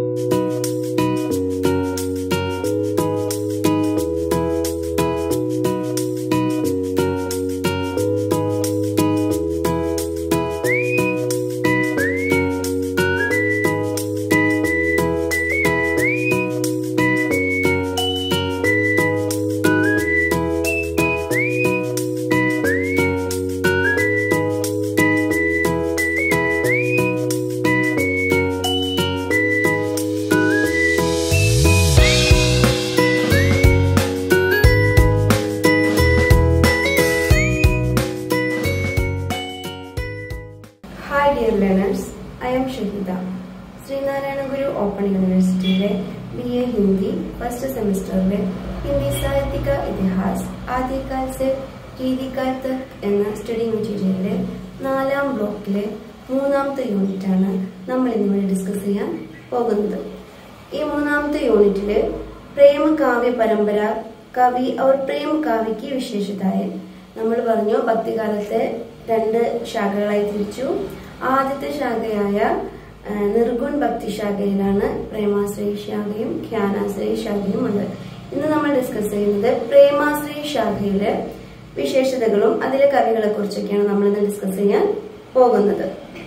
Hi dear learners I am Shahida Sreenarayana Guru open യൂണിവേഴ്സിറ്റിയിലെ B A Hindi first സെമിസ്റ്ററിലെ ഹിന്ദി സാഹിത്യക ഇതിഹാസ് ആദ്യകാൽ സെ രീതികാൽ തക് എന്ന സ്റ്റഡി മെറ്റീരിയലിലെ നാലാം ബ്ലോക്കിലെ മൂന്നാമത്തെ യൂണിറ്റാണ് നമ്മൾ ഇന്നിവിടെ ഡിസ്കസ് ചെയ്യാൻ പോകുന്നത് ഈ മൂന്നാമത്തെ യൂണിറ്റില് പ്രേമ കാവ്യ പരമ്പര കവി और പ്രേമ കാവ്യക്ക് വിശേഷതായ നമ്മൾ പറഞ്ഞു ഭക്തികാലത്തെ രണ്ട് ശാഖകളായി തിരിച്ചു ആദ്യത്തെ ശാഖയായ ആ, നിർഗുൺ ഭക്തി ശാഖയിലാണ് പ്രേമാശ്രയി ശാഖയും ഖ്യാനാശ്രയി ശാഖയും ഉണ്ട് ഇന്ന് നമ്മൾ ഡിസ്കസ് ചെയ്യുന്നത് പ്രേമാശ്രയി ശാഖയിലെ വിശേഷതകളും അതിലെ കവികളെ കുറിച്ചൊക്കെയാണ് നമ്മൾ ഇന്ന് ഡിസ്കസ് ചെയ്യാൻ പോകുന്നത്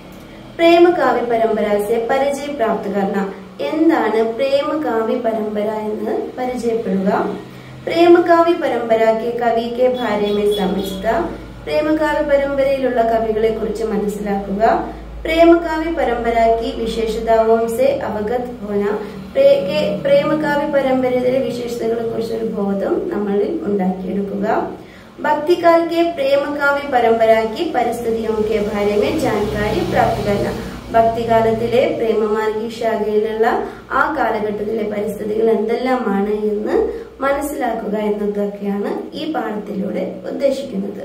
പ്രേമ കാവ്യ പരമ്പര സെ പരിചയ പ്രാപ്ത കർണ എന്താണ് പ്രേമ കാവ്യ പരമ്പര എന്ന് പരിചയപ്പെടുക പ്രേമ കാവ്യ പരമ്പര കെ കവി കെ ഭാര്യമേ സമജ്ത പ്രേമ കാവ്യ പരമ്പരയിലുള്ള കവികളെ കുറിച്ച് മനസ്സിലാക്കുക പ്രേമ കാവ്യ പരമ്പര की വിശേഷതാവും से അവഗത് ഹോന പ്രേ- കെ- പ്രേമ കാവ്യ പരമ്പരയിലെ വിശേഷതകളെ കുറിച്ചൊരു ബോധം നമ്മളിൽ ഉണ്ടാക്കിയെടുക്കുക भक्तिकाल के प्रेम काव्य परंपरा की परिस्थितियों के बारे में जानकारी प्राप्त करना ഭക്തികാലത്തിലെ പ്രേമമാർഗി ശാഖയിലുള്ള ആ കാലഘട്ടത്തിലെ പരിസ്ഥിതികൾ എന്തെല്ലാമാണ് എന്ന് മനസ്സിലാക്കുക എന്നതൊക്കെയാണ് ഈ പാഠത്തിലൂടെ ഉദ്ദേശിക്കുന്നത്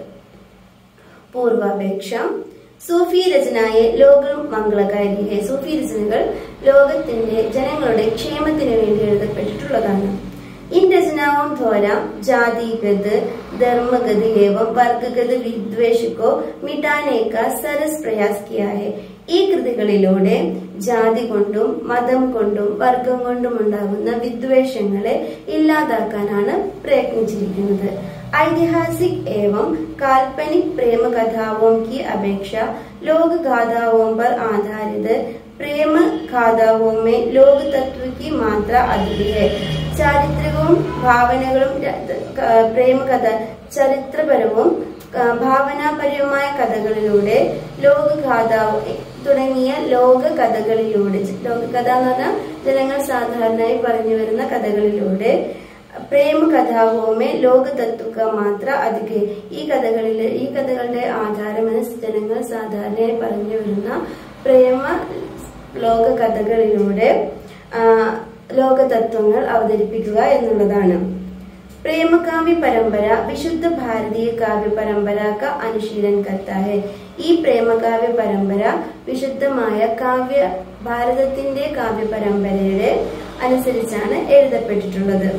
പൂർവാപേക്ഷ സൂഫി രചനായെ ലോകം മംഗളകാരിയെ സൂഫി രചനകൾ ലോകത്തിന്റെ ജനങ്ങളുടെ ക്ഷേമത്തിന് വേണ്ടി എഴുതപ്പെട്ടിട്ടുള്ളതാണ് इन रचनाओं द्वारा जातिगत धर्मगत एवं वर्गगत विद्वेष को मिटाने का सरस प्रयास किया है ഈ കൃതികളിലൂടെ ജാതി കൊണ്ടും മതം കൊണ്ടും വർഗം കൊണ്ടും ഉണ്ടാകുന്ന വിദ്വേഷങ്ങളെ ഇല്ലാതാക്കാനാണ് പ്രയത്നിച്ചിരിക്കുന്നത് ऐतिहासिक एवं काल्पनिक प्रेम कथाओं की अपेक्षा लोक गाथाओं पर आधारित प्रेम गाथाओं में लोक तत्व की मात्रा अधिक है ചാരിത്രികവും ഭാവനകളും ര- ക- പ്രേമകഥ ചരിത്രപരവും ആ, ഭാവനാപരവുമായ കഥകളിലൂടെ ലോകഗാഥ തുടങ്ങിയ ലോക കഥകളിലൂടെ ലോകകഥ എന്ന് പറഞ്ഞാൽ ജനങ്ങൾ സാധാരണയായി പറഞ്ഞു വരുന്ന കഥകളിലൂടെ പ്രേമ കഥാവുമേ ലോക തത്വക മാത്ര അധിക ഈ കഥകളിൽ ഈ കഥകളുടെ ആധാരം എന്ന് ജനങ്ങൾ സാധാരണയായി പറഞ്ഞു വരുന്ന പ്രേമ ലോക കഥകളിലൂടെ ആ, ലോക തത്വങ്ങൾ അവതരിപ്പിക്കുക എന്നുള്ളതാണ് പ്രേമകാവ്യ പരമ്പര വിശുദ്ധ ഭാരതീയ കാവ്യ പരമ്പര ക അനുശീലൻ കർത്ത ഹെ ഈ പ്രേമകാവ്യ പരമ്പര വിശുദ്ധമായ കാവ്യ ഭാരതത്തിന്റെ കാവ്യ പരമ്പരയുടെ അനുസരിച്ചാണ് എഴുതപ്പെട്ടിട്ടുള്ളത്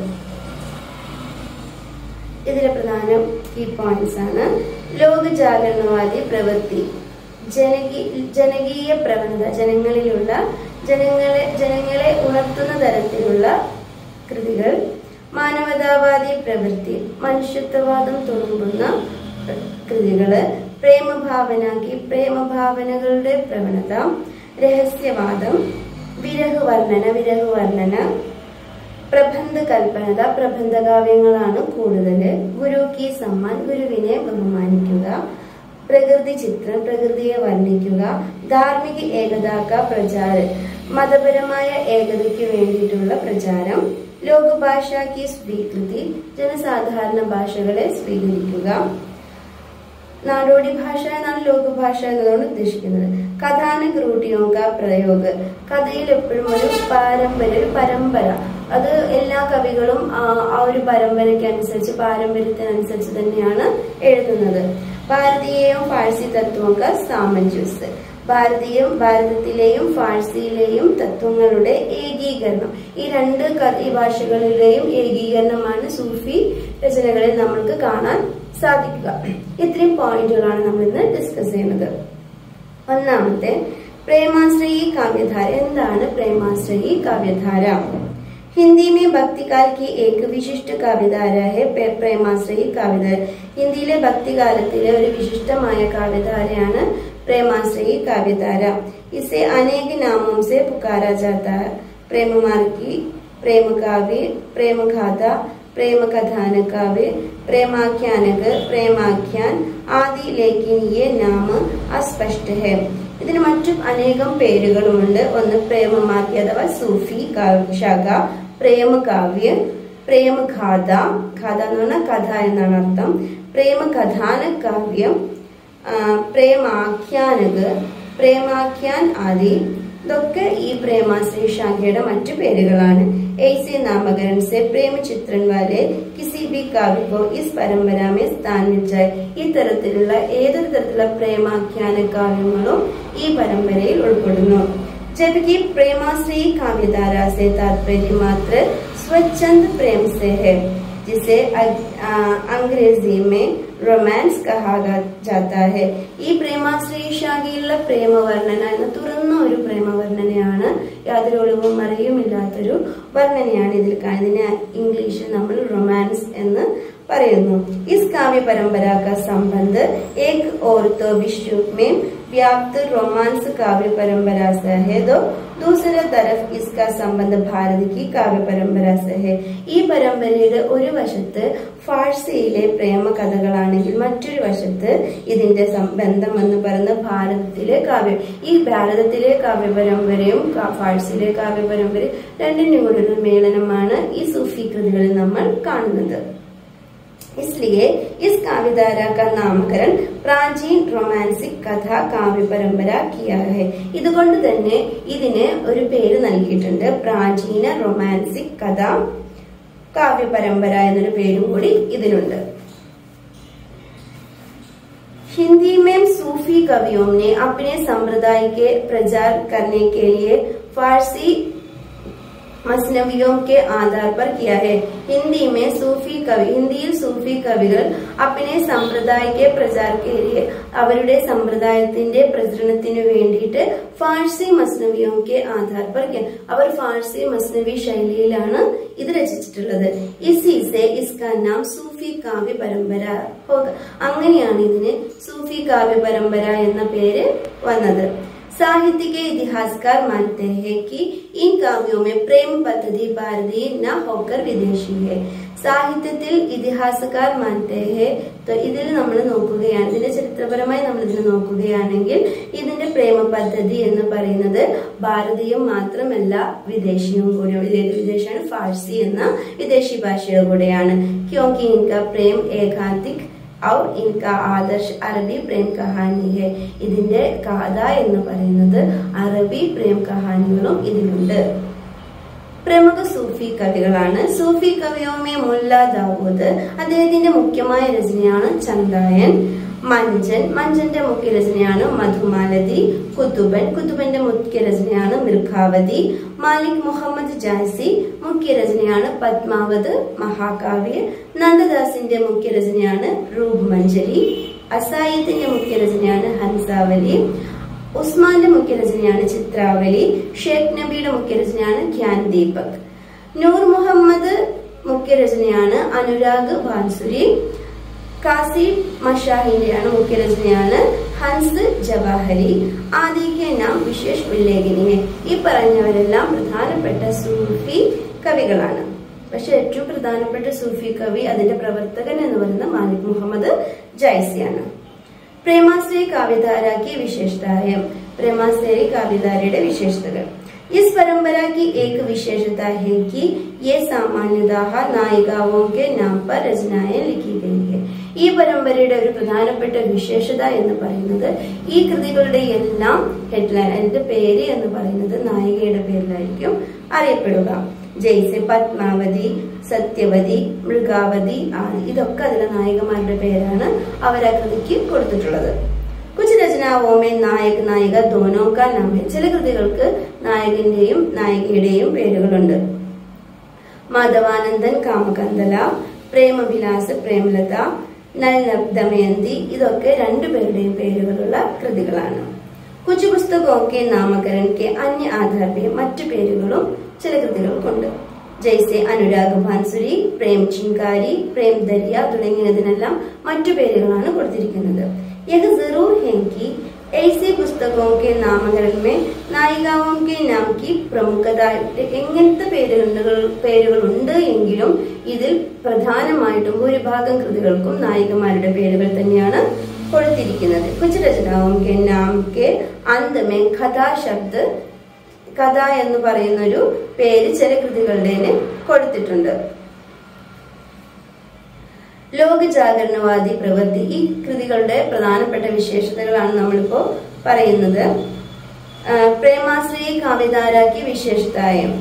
ഇതിലെ പ്രധാന കീ പോയിന്റ്സ് ആണ് ലോക ജാഗരണവാദി പ്രവൃത്തി ജനകീ ജനകീയ പ്രവണത ജനങ്ങളിലുള്ള ജനങ്ങളെ ജനങ്ങളെ ഉണർത്തുന്ന തരത്തിലുള്ള കൃതികൾ മാനവതാവാദി പ്രവൃത്തി മനുഷ്യത്വവാദം തുളുമ്പുന്ന കൃതികള് പ്രേമഭാവനാക്കി പ്രേമഭാവനകളുടെ പ്രവണത രഹസ്യവാദം വിരഹവർണ്ണന വിരഹവർണ്ണന പ്രബന്ധ കൽപ്പനത പ്രബന്ധകാവ്യങ്ങളാണ് കൂടുതൽ ഗുരു കി സമ്മാൻ ഗുരുവിനെ ബഹുമാനിക്കുക പ്രകൃതി ചിത്രം പ്രകൃതിയെ വർണ്ണിക്കുക ധാർമ്മിക ഏകതാക്ക പ്രചാരം മതപരമായ ഏകതയ്ക്ക് വേണ്ടിയിട്ടുള്ള പ്രചാരം ലോകഭാഷാക്കി സ്വീകൃതി ജനസാധാരണ ഭാഷകളെ സ്വീകരിക്കുക നാടോടി ഭാഷ എന്നാണ് ലോകഭാഷ എന്നതുകൊണ്ട് ഉദ്ദേശിക്കുന്നത് കഥാനക് റൂട്ടിയോങ്ക പ്രയോഗ കഥയിൽ എപ്പോഴും ഒരു പാരമ്പര്യ ഒരു പരമ്പര അത് എല്ലാ കവികളും ആ ആ ഒരു പരമ്പരയ്ക്ക് അനുസരിച്ച് പാരമ്പര്യത്തിനനുസരിച്ച് തന്നെയാണ് എഴുതുന്നത് ഭാരതീയവും ഫാഴ്സി തത്വങ്ക സാമഞ്ജസ് ഭാരതീയം ഭാരതത്തിലെയും ഫാഴ്സിയിലെയും തത്വങ്ങളുടെ ഏകീകരണം ഈ രണ്ട് ക- ഈ ഭാഷകളിലെയും ഏകീകരണമാണ് സൂഫി രചനകളിൽ നമ്മൾക്ക് കാണാൻ സാധിക്കുക ഇത്രയും പോയിന്റുകളാണ് നമ്മൾ ഇന്ന് ഡിസ്കസ് ചെയ്യുന്നത് ഒന്നാമത്തെ പ്രേമാശ്രയി കാവ്യധാര എന്താണ് പ്രേമാശ്രയി കാവ്യധാര हिंदी में भक्ति काल की एक विशिष्ट കാവ്യധാര है പേ- പ്രേമാശ്രയി കാവ്യധാര ഹിന്ദിയിലെ ഭക്തികാലത്തിലെ ഒരു വിശിഷ്ടമായ കാവ്യധാരയാണ് പ്രേമാശ്രയി കാവ്യധാര इसे अनेक नामों से पुकारा जाता है प्रेम मार्गी प्रेम काव्य प्रेम गाथा प्रेम कथान काव्य प्रेमाख्यानक प्रेमाख्याൻ ആദി लेकिन ये नाम अस्पष्ट है ഇതിന് മറ്റു അനേകം പേരുകളുമുണ്ട് ഒന്ന് പ്രേമമാർഗ്യ അഥവാ സൂഫി കാവ്യ ശാഖ പ്രേമകാവ്യ പ്രേമഗാഥ ഗാഥ എന്ന് പറഞ്ഞാൽ കഥ എന്നാണ് അർത്ഥം പ്രേമകഥാന കാവ്യം ആ, പ്രേമാഖ്യാനക് പ്രേമാഖ്യാൻ ആദി ഇതൊക്കെ ഈ പ്രേമാശ്രീ ശാഖയുടെ മറ്റു പേരുകളാണ് ऐसे नामकरण से प्रेम चित्रण वाले किसी भी काव्य को इस परंपरा में स्थान मिल जाए ഈ തരത്തിലുള്ള ഏതൊരു തരത്തിലുള്ള പ്രേമാഖ്യാന കാവ്യങ്ങളും ഈ പരമ്പരയിൽ ഉൾപ്പെടുന്നു जबकि प्रेमाश्री काव्यधारा से तात्पर्य मात्र स्वच्छंद प्रेम से है जिसे अ- आ, अंग्रेजी में റൊമാൻസ് കഹാ ജാത്താ ഹെ ഈ പ്രേമാശ്രീ ശാഖയിലുള്ള പ്രേമവർണ്ണന എന്ന തുറന്ന ഒരു പ്രേമവർണ്ണനയാണ് യാതൊരു ഒളിവും മറയുമില്ലാത്തൊരു വർണ്ണനയാണ് ഇതിൽ കാണുന്നത് ഇതിനെ ഇംഗ്ലീഷിൽ നമ്മൾ റൊമാൻസ് എന്ന് പറയുന്നു इस काव्य परंपरा का संबंध एक और तो विश्व में व्याप्त रोमांस काव्य परंपरा से है तो दूसरी तरफ इसका संबंध ഭാരത് की കാവ്യ പരമ്പര से है ഈ പരമ്പരയുടെ ഒരു വശത്ത് ഫാഴ്സിയിലെ പ്രേമ കഥകളാണെങ്കിൽ മറ്റൊരു വശത്ത് ഇതിന്റെ സം- ബന്ധം എന്ന് പറയുന്ന ഭാരതത്തിലെ കാവ്യ ഈ ഭാരതത്തിലെ കാവ്യ പരമ്പരയും കാ- ഫാഴ്സിയിലെ കാവ്യ പരമ്പരയും രണ്ടിനും കൂടി ഒരു മേളനമാണ് ഈ സൂഫി കൃതികളിൽ നമ്മൾ കാണുന്നത് इसलिए इस काव्यधारा का नामकरण പ്രാചീൻ റൊമാൻസിക് കഥ കാവ്യ പരമ്പര കിയ ഹെ ഇതുകൊണ്ട് തന്നെ ഇതിന് ഒരു പേര് നൽകിയിട്ടുണ്ട് പ്രാചീന റൊമാൻസിക് കഥ കാവ്യ പരമ്പര എന്നൊരു പേരും കൂടി ഇതിനുണ്ട് हिंदी में सूफी कवियों ने अपने संप्रदाय के प्रचार करने के लिए फारसी മസ്നവിയോം के आधार पर किया है हिंदी में सूफी कवि ഹിന്ദിയിൽ സൂഫി കവികൾ അപ്പിനെ സമ്പ്രദായിക പ്രചാർ के लिए അവരുടെ സമ്പ്രദായത്തിന്റെ പ്രചരണത്തിന് വേണ്ടിയിട്ട് ഫാഴ്സി മസ്നവിയോം के ആധാർ पर किया അവർ ഫാഴ്സി മസ്നവി ശൈലിയിലാണ് ഇത് രചിച്ചിട്ടുള്ളത് ഇസിസെ ഇസ്കാ നാം സൂഫി കാവ്യ പരമ്പര ഹോഗ അങ്ങനെയാണ് ഇതിന് സൂഫി കാവ്യ പരമ്പര എന്ന പേര് വന്നത് साहित्य के इतिहासकार मानते हैं कि इन काव्यों में प्रेम पद्धति भारतीय न होकर विदेशी है സാഹിത്യത്തിൽ ഇതിഹാസക്കാർ മാൻതേഹെ ഇതിൽ നമ്മൾ നോക്കുകയാണ് ഇതിന്റെ ചരിത്രപരമായി നമ്മൾ ഇതിനെ നോക്കുകയാണെങ്കിൽ ഇതിന്റെ പ്രേമ പദ്ധതി എന്ന് പറയുന്നത് ഭാരതീയം മാത്രമല്ല വിദേശിയും കൂടിയാണ് ഇത് വിദേശിയാണ് ഫാഴ്സി എന്ന വിദേശി ഭാഷയുടെ കൂടെയാണ് ക്യോങ്കി ഇൻക പ്രേം ഏകാന്തിക് ഔർ ഇൻക ആദർശ് അറബി പ്രേം കഹാനി ഹെ ഇതിന്റെ കഥ എന്ന് പറയുന്നത് അറബി പ്രേം കഹാനികളും ഇതിലുണ്ട് പ്രമുഖ സൂഫി കവികളാണ് സൂഫി കവിയോമെ മുല്ല ദാവൂദ് അദ്ദേഹത്തിന്റെ മുഖ്യമായ രചനയാണ് ചന്ദായൻ മഞ്ചൻ മഞ്ചന്റെ മുഖ്യ രചനയാണ് മധുമാലതി കുതുബൻ കുതുബന്റെ മുഖ്യ രചനയാണ് മിർഖാവതി മാലിക് മുഹമ്മദ് ജാസി മുഖ്യ രചനയാണ് പത്മാവത് മഹാകാവ്യ നന്ദദാസിന്റെ മുഖ്യ രചനയാണ് റൂബ് മഞ്ജരി അസായിത്തിന്റെ മുഖ്യ രചനയാണ് ഹൻസാവലി ഉസ്മാന്റെ മുഖ്യ രചനയാണ് ചിത്രാവലി ഷേഖ് നബിയുടെ മുഖ്യ രചനയാണ് ഖ്യാൻ ദീപക് നൂർ മുഹമ്മദ് മുഖ്യ രചനയാണ് അനുരാഗ് ബാൻസുരി കാസി മഷാഹിന്റെയാണ് മുഖ്യ രചനയാണ് ഹൻസ് ജവാഹരി ആദിക്ക് നാം വിശേഷ് ഉല്ലേഖിനിയെ ഈ പറഞ്ഞവരെല്ലാം പ്രധാനപ്പെട്ട സൂഫി കവികളാണ് പക്ഷെ ഏറ്റവും പ്രധാനപ്പെട്ട സൂഫി കവി അതിന്റെ പ്രവർത്തകൻ എന്ന് പറയുന്ന മാലിക് മുഹമ്മദ് ജൈസിയാണ് പ്രേമാശ്രയി കാവ്യധാര की विशेषता है प्रेमाश्रयी काव्यधारയുടെ വിശേഷതകൾ इस परंपरा की एक विशेषता है कि ये सामान्यतः नायिकाओं के नाम पर रचनाएं लिखी गई है ഈ പരമ്പരയുടെ ഒരു പ്രധാനപ്പെട്ട വിശേഷത എന്ന് പറയുന്നത് ഈ കൃതികളുടെ എല്ലാം ഹെഡ്ലൈൻ അതിന്റെ പേര് എന്ന് പറയുന്നത് നായികയുടെ പേരിലായിരിക്കും അറിയപ്പെടുക ജയ്സെ പത്മാവതി സത്യവതി മൃഗാവതി ആദി ഇതൊക്കെ അതിലെ നായികമാരുടെ പേരാണ് അവർ ആ കൃതിക്ക് കൊടുത്തിട്ടുള്ളത് കുച്ച് രചനാവോമേ നായക് നായിക ദോനോ കാ നാം ഹെ. ചില കൃതികൾക്ക് നായകന്റെയും നായികയുടെയും പേരുകളുണ്ട് മാധവാനന്ദൻ കാമകന്ദല പ്രേമവിലാസ് പ്രേമലത നൽ ദമയന്തി ഇതൊക്കെ രണ്ടുപേരുടെയും പേരുകളുള്ള കൃതികളാണ് കുച്ചു പുസ്തകവും കെ നാമകരൺ കെ അന്യ ആധാർ മറ്റു പേരുകളും ചില കൃതികൾക്കുണ്ട് ജയ്സെ അനുരാഗ് ഭാൻസുരി പ്രേം ചിങ്കാരി പ്രേം ദരിയ തുടങ്ങിയതിനെല്ലാം മറ്റു പേരുകളാണ് കൊടുത്തിരിക്കുന്നത് യഹ് ജറൂർ है कि ऐसे पुस्तकों के नामकरण में നായികാവും കെ നാം കി പ്രമുഖത എങ്ങനത്തെ പേരുകൾ പേരുകൾ ഉണ്ട് എങ്കിലും ഇതിൽ പ്രധാനമായിട്ടും ഭൂരിഭാഗം കൃതികൾക്കും നായികമാരുടെ പേരുകൾ തന്നെയാണ് കൊടുത്തിരിക്കുന്നത് കുച്ച് രചനാവും കെ നാം കെ അന്തമേ കഥാ ശബ്ദ കഥ എന്ന് പറയുന്ന ഒരു പേര് ചില കൃതികളുടെ കൊടുത്തിട്ടുണ്ട് ലോക ജാഗരണവാദി പ്രവൃത്തി ഈ കൃതികളുടെ പ്രധാനപ്പെട്ട വിശേഷതകളാണ് നമ്മളിപ്പോ പറയുന്നത് ആ, പ്രേമാശ്രീ കാവ്യധാരാക്കി വിശേഷതായം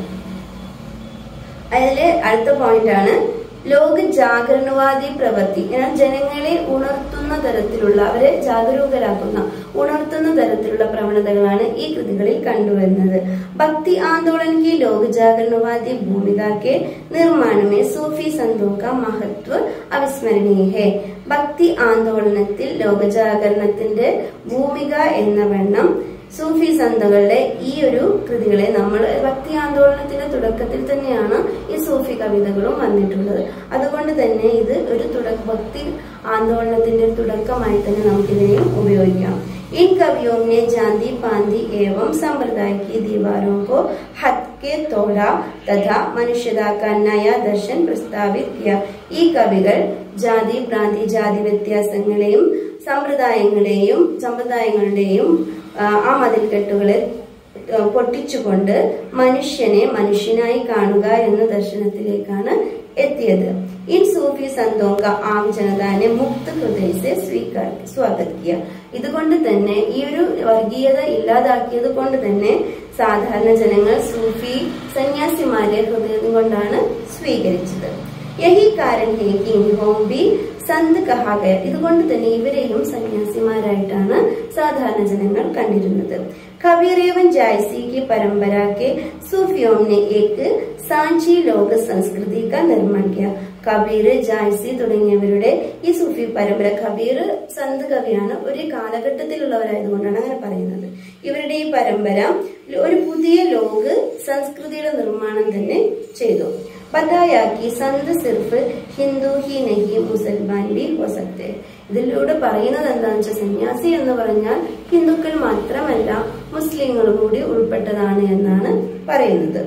അതില് അടുത്ത പോയിന്റ് ആണ് ലോക ജാഗരണവാദി പ്രവൃത്തി എന്നാൽ ജനങ്ങളെ ഉണർത്തുന്ന തരത്തിലുള്ള അവരെ ജാഗരൂകരാക്കുന്ന ഉണർത്തുന്ന തരത്തിലുള്ള പ്രവണതകളാണ് ഈ കൃതികളിൽ കണ്ടുവരുന്നത് ഭക്തി ആंदोलन की लोक जागरणवादी भूमिका के निर्माण में सूफी संतों का महत्व അവിസ്മരണീയ है ഭക്തി ആന്തോളനത്തിൽ ലോകജാഗരണത്തിന്റെ ഭൂമിക എന്ന വണ്ണം സൂഫി സന്തകളുടെ ഈ ഒരു കൃതികളെ നമ്മൾ ഭക്തി ആന്തോളനത്തിന്റെ തുടക്കത്തിൽ തന്നെയാണ് ഈ സൂഫി കവിതകളും വന്നിട്ടുള്ളത് അതുകൊണ്ട് തന്നെ ഇത് ഒരു തുടക്ക ഭക്തി ആന്തോളനത്തിന്റെ ഒരു തുടക്കമായി തന്നെ നമുക്കിതിനെയും ഉപയോഗിക്കാം इन कवियों ने जांदी पांदी एवं संप्रदाय की दीवारों को हद के तोड़ा तथा मनुष्यता का नया दर्शन प्रस्तावित किया ഈ കവികൾ ജാതി പ്രാന്തി ജാതി വ്യത്യാസങ്ങളെയും സമ്പ്രദായങ്ങളെയും സമ്പ്രദായങ്ങളുടെയും ആ, ആ മതിൽക്കെട്ടുകളെ ആ, പൊട്ടിച്ചുകൊണ്ട് മനുഷ്യനെ മനുഷ്യനായി കാണുക എന്ന ദർശനത്തിലേക്കാണ് എത്തിയത് इन सूफी संतों का आम जनता ने मुक्त हृदय से स्वीकार स्वागत किया ഇതുകൊണ്ട് തന്നെ ഈ ഒരു വർഗീയത ഇല്ലാതാക്കിയത് കൊണ്ട് തന്നെ സാധാരണ ജനങ്ങൾ സൂഫി സന്യാസിമാരെ ഹൃദയം കൊണ്ടാണ് സ്വീകരിച്ചത് യഹി കാരൻ ഹേ കി ഇൻഹോം ബി സന്ത് കഹാഗയ ഇതുകൊണ്ട് തന്നെ ഇവരെയും സന്യാസിമാരായിട്ടാണ് സാധാരണ ജനങ്ങൾ കണ്ടിരുന്നത് കബീർ ഏവൻ ജായ്സി की परंपरा के सूफियों ने एक സാഞ്ചി ലോക സംസ്കൃതി का നിർമ്മാൺ किया കബീർ ജായ്സി തുടങ്ങിയവരുടെ ഈ സൂഫി പരമ്പര കബീർ സന്ത് കവിയാണ് ഒരു കാലഘട്ടത്തിലുള്ളവരായതുകൊണ്ടാണ് അങ്ങനെ പറയുന്നത് ഇവരുടെ ഈ പരമ്പര ഒരു പുതിയ ലോക സംസ്കൃതിയുടെ നിർമ്മാണം തന്നെ ചെയ്തു बताया कि संत सिर्फ हिंदू ही नहीं मुसलमान भी हो सकते ഇതിലൂടെ പറയുന്നത് എന്താണെന്ന് വെച്ചാൽ സന്യാസി എന്ന് പറഞ്ഞാൽ ഹിന്ദുക്കൾ മാത്രമല്ല മുസ്ലിങ്ങളും കൂടി ഉൾപ്പെട്ടതാണ് എന്നാണ് പറയുന്നത്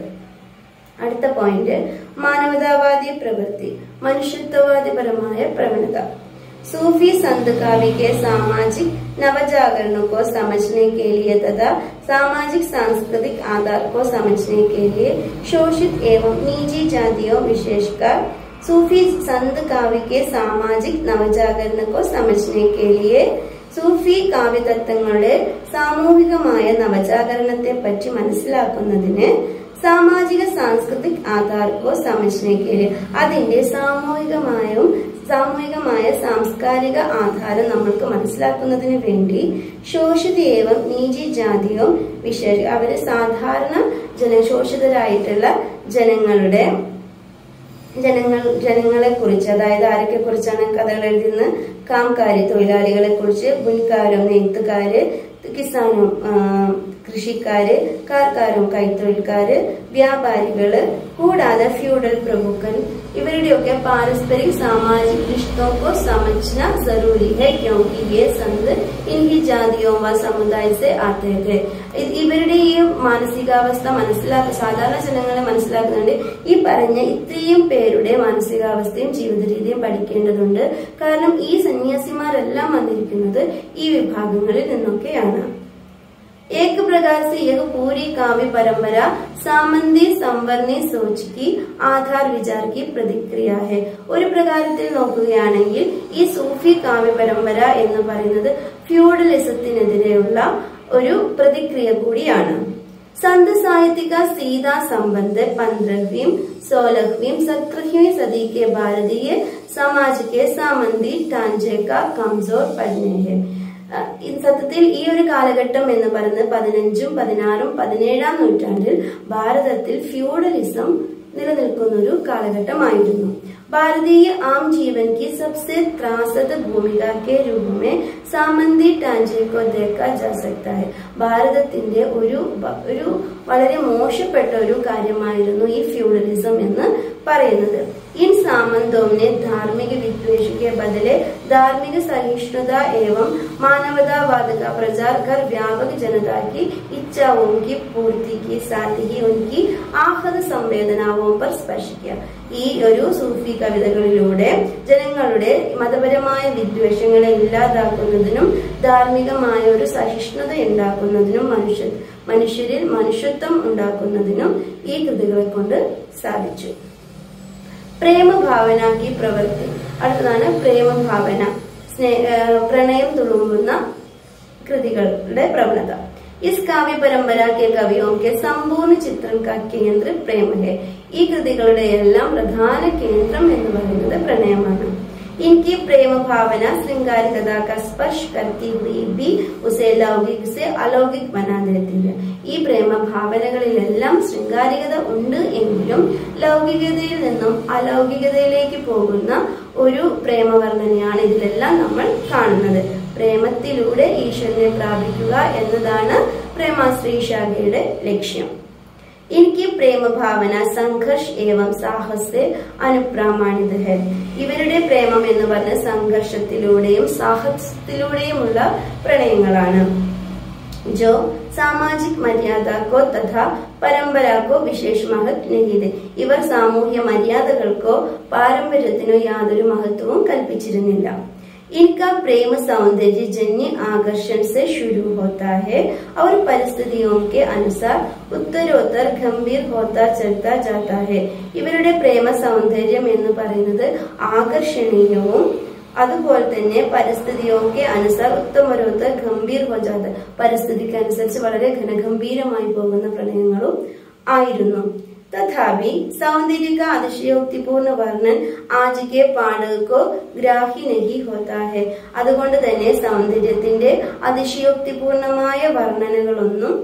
അടുത്ത പോയിന്റ് മാനവതാവാദി പ്രവൃത്തി മനുഷ്യത്വവാദിപരമായ പ്രവണത सूफी संत काव्य के सामाजिक नवजागरण को समझने के लिए तथा सामाजिक सांस्कृतिक आधार को समझने के लिए शोषित एवं निजी जातियों विशेषकर सूफी संत काव्य के सामाजिक नवजागरण को समझने के लिए സൂഫി കാവ്യതത്വങ്ങളുടെ സാമൂഹികമായ നവജാഗരണത്തെ പറ്റി മനസ്സിലാക്കുന്നതിന് സാമാജിക സാംസ്കൃതിക് ആധാർക്കോ സമജ്നയ്ക്ക് അതിന്റെ സാമൂഹികമായും സാമൂഹികമായ സാംസ്കാരിക ആധാരം നമ്മൾക്ക് മനസ്സിലാക്കുന്നതിന് വേണ്ടി ശോഷിതയേവം നീചി ജാതിയോ വിശേഷ അവര് സാധാരണ ജന ശോഷിതരായിട്ടുള്ള ജനങ്ങളുടെ ജനങ്ങൾ ജനങ്ങളെ കുറിച്ച് അതായത് ആരൊക്കെ കുറിച്ചാണ് കഥകൾ എഴുതുന്ന കാംകാരി തൊഴിലാളികളെ കുറിച്ച് ബുൻകാരും നെയ്ത്തുകാര് കിസാനും ആ, കൃഷിക്കാര് കാർക്കാരും കൈത്തൊഴിൽക്കാര് വ്യാപാരികള് കൂടാതെ ഫ്യൂഡൽ പ്രഭുക്കൻ ഇവരുടെയൊക്കെ പാരസ്പരിക സാമാജിക रिश्तों को समझना जरूरी है क्योंकि ये संत इनकी जातियों व समुदाय से आते थे ഇ- ഇവരുടെ ഈ മാനസികാവസ്ഥ മനസ്സിലാക്ക സാധാരണ ജനങ്ങളെ മനസ്സിലാക്കുന്നുണ്ട് ഈ പറഞ്ഞ ഇത്രയും പേരുടെ മാനസികാവസ്ഥയും ജീവിത രീതിയും പഠിക്കേണ്ടതുണ്ട് കാരണം ഈ സന്യാസിമാരെല്ലാം വന്നിരിക്കുന്നത് ഈ വിഭാഗങ്ങളിൽ നിന്നൊക്കെയാണ് एक प्रकार से यह पूरी काव्य परंपरा സാമന്തി സംവർണി സോച്ച് की ആധാർ വിചാർ की പ്രതിക്രിയ है ഒരു പ്രകാരത്തിൽ നോക്കുകയാണെങ്കിൽ ഈ സൂഫി കാവ്യ പരമ്പര എന്ന് പറയുന്നത് ഫ്യൂഡലിസത്തിനെതിരെയുള്ള ഒരു പ്രതിക്രിയ കൂടിയാണ് संत साहित्य का सीधा संबंध पंद्रहवीं सोलहवीं सत्रहवीं सदी के भारतीय समाज के सामंती ढांचे का कमजोर पड़ने है അഹ് ഈ സത്യത്തിൽ ഈ ഒരു കാലഘട്ടം എന്ന് പറയുന്നത് പതിനഞ്ചും പതിനാറും പതിനേഴാം നൂറ്റാണ്ടിൽ ഭാരതത്തിൽ ഫ്യൂഡലിസം നിലനിൽക്കുന്ന ഒരു കാലഘട്ടമായിരുന്നു भारतीय आम जीवन की सबसे त्रासद भूमिका के रूप में സാമന്തി ടാഞ്ചെ കോ ദേക്കാ ജാ സക്ത ഹെ ഭാരതത്തിന്റെ ഒരു ബ- ഒരു വളരെ മോശപ്പെട്ട ഒരു കാര്യമായിരുന്നു ഈ ഫ്യൂഡലിസം എന്ന് പറയുന്നത് इन सामंतों ने धार्मिक विद्वेष के बदले धार्मिक सहिष्णुता एवं मानवतावाद का प्रचार कर व्यापक जनता की इच्छाओं की पूर्ति के साथ ही उनकी ആഹ്ലത സംവേദനാവും पर സ്പർശ किया ഈ ഒരു സൂഫി കവിതകളിലൂടെ ജനങ്ങളുടെ മതപരമായ വിദ്വേഷങ്ങളെ ഇല്ലാതാക്കുന്നതിനും ധാർമ്മികമായ ഒരു സഹിഷ്ണുത ഉണ്ടാക്കുന്നതിനും മനുഷ്യ മനുഷ്യരിൽ മനുഷ്യത്വം ഉണ്ടാക്കുന്നതിനും ഈ കൃതികളെ കൊണ്ട് സാധിച്ചു പ്രേമഭാവന കി പ്രവൃത്തി അടുത്തതാണ് പ്രേമഭാവന സ്നേ ഏഹ് പ്രണയം തുളുമ്പുന്ന കൃതികളുടെ പ്രവണത ഇസ് കാവ്യ പരമ്പര കെ കവിയോ കെ സമ്പൂർണ്ണ ചിത്രം കാ കേന്ദ്ര പ്രേമഹെ ഈ കൃതികളുടെ എല്ലാം പ്രധാന കേന്ദ്രം എന്ന് പറയുന്നത് പ്രണയമാണ് इनकी प्रेम भावना श्रृंगारिकता का स्पर्श करती हुई भी उसे लौकिक से अलौകിക് बना देती है ഈ പ്രേമ ഭാവനകളിലെല്ലാം ശൃംഗാരികത ഉണ്ട് എങ്കിലും ലൗകികതയിൽ നിന്നും അലൗകികതയിലേക്ക് പോകുന്ന ഒരു പ്രേമവർണ്ണനയാണ് ഇതിലെല്ലാം നമ്മൾ കാണുന്നത് പ്രേമത്തിലൂടെ ഈശ്വരനെ പ്രാപിക്കുക എന്നതാണ് പ്രേമാശ്രീ ശാഖയുടെ ലക്ഷ്യം ഇൻകി പ്രേമഭാവന സംഘർഷ് ഏവം സാഹസെ അനുപ്രാമാണിത് ഹെ ഇവരുടെ പ്രേമം എന്ന് പറഞ്ഞ സംഘർഷത്തിലൂടെയും സാഹസത്തിലൂടെയുമുള്ള പ്രണയങ്ങളാണ് जो സാമാജിക് മര്യാദക്കോ തഥാ പരമ്പരാക്കോ വിശേഷ മഹത് നഹീത് ഇവർ സാമൂഹ്യ മര്യാദകൾക്കോ പാരമ്പര്യത്തിനോ യാതൊരു മഹത്വവും കൽപ്പിച്ചിരുന്നില്ല इनका प्रेम सौंदर्य जन्य आकर्षण से शुरू होता है और परिस्थितियों के अनुसार ഉത്തരോത്തർ ഗംഭീർ ഹോത്ത ചലത്ത ജാത്ത ഹെ ഇവരുടെ പ്രേമ സൗന്ദര്യം എന്ന് പറയുന്നത് ആകർഷണീയവും അതുപോലെ തന്നെ പരിസ്ഥിതിയൊക്കെ അനുസാർ ഉത്തമരോത്തർ ഗംഭീർ ഹോ ജാത പരിസ്ഥിതിക്ക് അനുസരിച്ച് വളരെ ഘനഗംഭീരമായി പോകുന്ന പ്രണയങ്ങളും ആയിരുന്നു तथापि सौंदर्य का അതിശയോക്തിപൂർണ്ണ വർണ്ണൻ ആജ് കെ പാഠകോ ഗ്രാഹി നഹി ഹോത്താ ഹെ അതുകൊണ്ട് തന്നെ സൗന്ദര്യത്തിന്റെ അതിശയോക്തിപൂർണമായ വർണ്ണനകളൊന്നും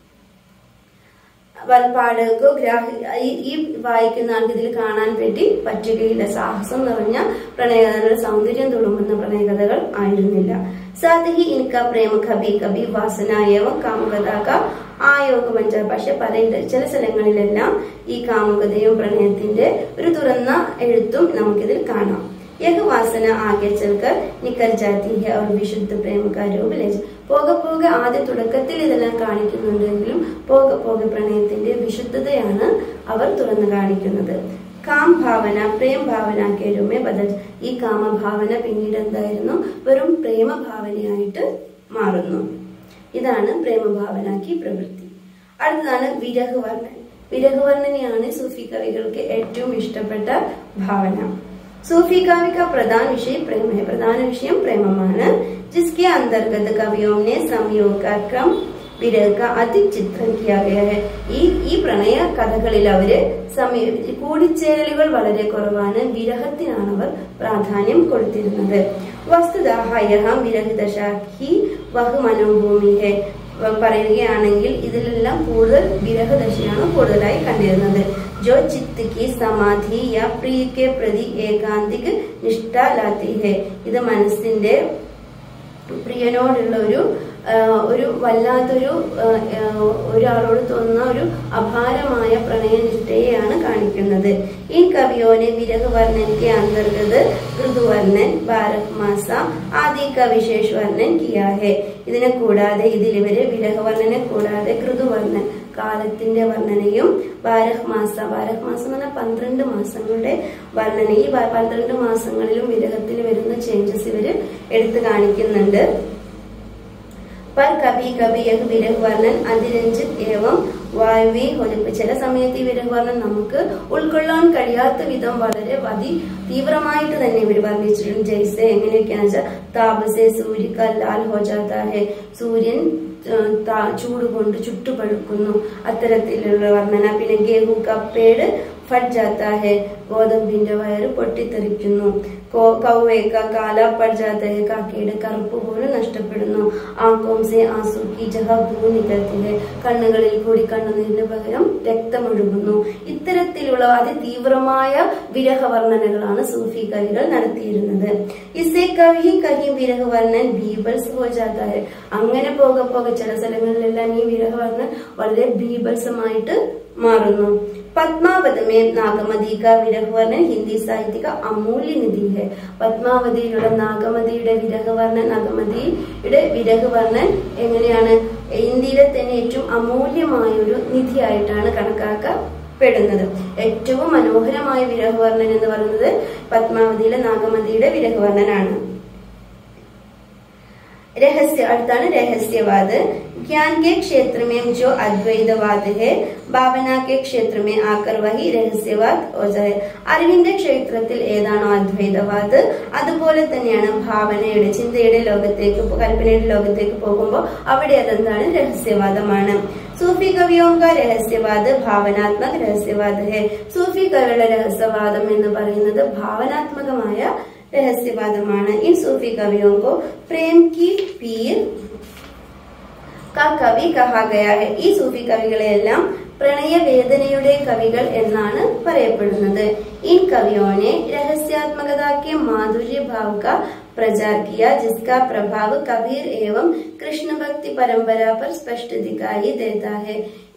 പാഠകോ ഗ്രാഹി ഈ- ഈ വായിക്കുന്ന ആൾക്ക് ഇതിൽ കാണാൻ വേണ്ടി പറ്റുകയില്ല സാഹസം നിറഞ്ഞ പ്രണയകഥകൾ സൗന്ദര്യം തുളുമ്പുന്ന പ്രണയകഥകൾ ആയിരുന്നില്ല സാथ ही इनका प्रेम कभी कभी वासना एवं कामुकता का ആയോഗ പഞ്ച പക്ഷെ പറയുന്നത് ചില സ്ഥലങ്ങളിലെല്ലാം ഈ കാമുകതയും പ്രണയത്തിന്റെ ഒരു തുറന്ന എഴുത്തും നമുക്കിതിൽ കാണാം യഹ് വാസന ആകെ ചെൽക്കർ നിക്കൽ ജാതി ഹെ और വിശുദ്ധ പ്രേമ का रूप ले जा- പോകെ പോകെ ആദ്യ തുടക്കത്തിൽ ഇതെല്ലാം കാണിക്കുന്നുണ്ടെങ്കിലും പോകെ പോകെ പ്രണയത്തിന്റെ വിശുദ്ധതയാണ് അവർ തുറന്നു കാണിക്കുന്നത് കാം ഭാവന പ്രേം ഭാവന കേരുമേ ബദൽ ഈ കാമഭാവന പിന്നീട് എന്തായിരുന്നു വെറും പ്രേമ ഭാവനയായിട്ട് മാറുന്നു ഇതാണ് പ്രേമഭാവനാക്കി പ്രവൃത്തി അടുത്തതാണ് വിരഹവർണ്ണൻ വിരഹവർണ്ണനയാണ് സൂഫി കവികൾക്ക് ഏറ്റവും ഇഷ്ടപ്പെട്ട ഭാവന सूफी काव्य का प्रधान विषय प्रेम है प्रधान विषय प्रेमമാണ് जिसके अंतर्गत कवियों ने संयोग का क्रम വിരഹ का अधिक ചിത്രം किया गया है ഈ ഈ പ്രണയ കഥകളിൽ അവര് സമയ കൂടിച്ചേരലുകൾ വളരെ കുറവാണ് വിരഹത്തിനാണ് അവർ പ്രാധാന്യം കൊടുത്തിരുന്നത് വസ്തുത ഹയഹം വിരഹദശ ഹി വഹ് മനോഭൂമി ഹെ പറയുകയാണെങ്കിൽ ഇതിലെല്ലാം കൂടുതൽ വിരഹദശയാണ് കൂടുതലായി കണ്ടിരുന്നത് जो चित्त की समाधि या प्रिय के प्रति ഏകാന്തിക നിഷ്ഠ ലാത്തി ഹെ ഇത് മനസ്സിന്റെ പ്രിയനോടുള്ള ഒരു ആ, ഒരു വല്ലാത്തൊരു ആ, ആ, ഒരാളോട് തോന്നുന്ന ഒരു അപാരമായ പ്രണയനിഷ്ഠയെയാണ് കാണിക്കുന്നത് ഈ കവിയോനെ വിരഹവർണ്ണൻ के अंतर्गत ഋതുവർണ്ണൻ ബാരക് മാസ ആദി का विशेष വർണ്ണൻ किया है ഇതിനെ കൂടാതെ ഇതിൽ ഇവര് വിരഹവർണ്ണനെ കൂടാതെ ഋതുവർണ്ണൻ കാലത്തിന്റെ വർണ്ണനയും ബാരഹ് മാസ ബാരഹ് മാസം എന്ന് പറഞ്ഞാൽ പന്ത്രണ്ട് മാസങ്ങളുടെ വർണ്ണന ഈ പ- പന്ത്രണ്ട് മാസങ്ങളിലും വിരഹത്തിൽ വരുന്ന ചേഞ്ചസ് ഇവര് എടുത്തു കാണിക്കുന്നുണ്ട് पर कभी कभी यह വിരഹ് വർണ്ണൻ അതിരഞ്ജിത് ഏവം വായുവി ഒലിപ്പ് ചില സമയത്ത് ഈ വിരഹ് വർണ്ണൻ നമുക്ക് ഉൾക്കൊള്ളാൻ കഴിയാത്ത വിധം വളരെ അതി തീവ്രമായിട്ട് തന്നെ ഇവർ വർണ്ണിച്ചിട്ടുണ്ട് ജയ്സെ എങ്ങനെയൊക്കെയാന്ന് വെച്ചാൽ താപസെ സൂര്യക ലാൽ ഹോ ജാതാ ഹെ സൂര്യൻ ആ, താ- ചൂട് കൊണ്ട് ചുട്ടുപഴുക്കുന്നു അത്തരത്തിലുള്ള വർണ്ണന പിന്നെ ഗേഹു കപ്പേട് ഫട്ട് ജാത്ത ഹെ ഗോതമ്പിന്റെ വയറ് പൊട്ടിത്തെറിക്കുന്നു കോ- കൗവേക്ക കാല പട് ജാത്ത ഹെ കാക്കയുടെ കറുപ്പ് പോലും നഷ്ടപ്പെടുന്നു ആങ്കോം സെ ആസൂക്കി ജഹ ഭൂ നികത്തി ഹെ കണ്ണുകളിൽ കൂടി കണ്ണുനീരിന് പകരം രക്തമൊഴുകുന്നു ഇത്തരത്തിലുള്ള അതിതീവ്രമായ വിരഹ വർണ്ണനകളാണ് സൂഫി കവികൾ നടത്തിയിരുന്നത് ഇസേ കവി കഹി വിരഹ വർണ്ണൻ ബീബൽസ് ഹോ ജാത്ത ഹെ അങ്ങനെ പോകെ പോകെ ചില സ്ഥലങ്ങളിലെല്ലാം ഈ വിരഹ വർണ്ണൻ വളരെ ബീഭത്സമായിട്ട് മാറുന്നു പത്മാവതമേ നാഗമതി കാ വിരഹവർണ്ണൻ ഹിന്ദി സാഹിത്യ അമൂല്യ നിധി ഹെ പത്മാവതിയിലുള്ള നാഗമതിയുടെ വിരഹവർണ്ണൻ നാഗമതിയുടെ വിരഹവർണ്ണൻ എങ്ങനെയാണ് ഇന്ത്യയിലെ തന്നെ ഏറ്റവും അമൂല്യമായ ഒരു നിധിയായിട്ടാണ് കണക്കാക്കപ്പെടുന്നത് ഏറ്റവും മനോഹരമായ വിരഹവർണ്ണൻ എന്ന് പറയുന്നത് പത്മാവതിയിലെ നാഗമതിയുടെ വിരഹവർണ്ണനാണ് रहस्य अर्थान रहस्यवाद ज्ञान के क्षेत्र में जो अद्वैतवाद है ഭാവന के क्षेत्र में आकर वही रहस्यवाद हो जाए അറിവിന്റെ ക്ഷേത്രത്തിൽ ഏതാണോ അദ്വൈതവാദ് അതുപോലെ തന്നെയാണ് ഭാവനയുടെ ചിന്തയുടെ ലോകത്തേക്ക് പോ- കൽപ്പനയുടെ ലോകത്തേക്ക് പോകുമ്പോൾ അവിടെ അതെന്താണ് രഹസ്യവാദമാണ് സൂഫി കവിയോ കാ രഹസ്യവാദ് ഭാവനാത്മക രഹസ്യവാദ് ഹെ സൂഫി കവിയുടെ രഹസ്യവാദം എന്ന് പറയുന്നത് ഭാവനാത്മകമായ रहस्यवादമാണ് इन सूफी कवियों को प्रेम की पीर का കവി കഹാ ഗയാ ഹെ ഈ സൂഫി കവികളെയെല്ലാം പ്രണയവേദനയുടെ കവികൾ എന്നാണ് പറയപ്പെടുന്നത് इन कवियों ने रहस्यात्मकता के माधुर्य भाव का प्रचार किया जिसका प्रभाव कबीर एवं कृष्ण भक्ति परंपरा पर स्पष्ट दिखाई देता है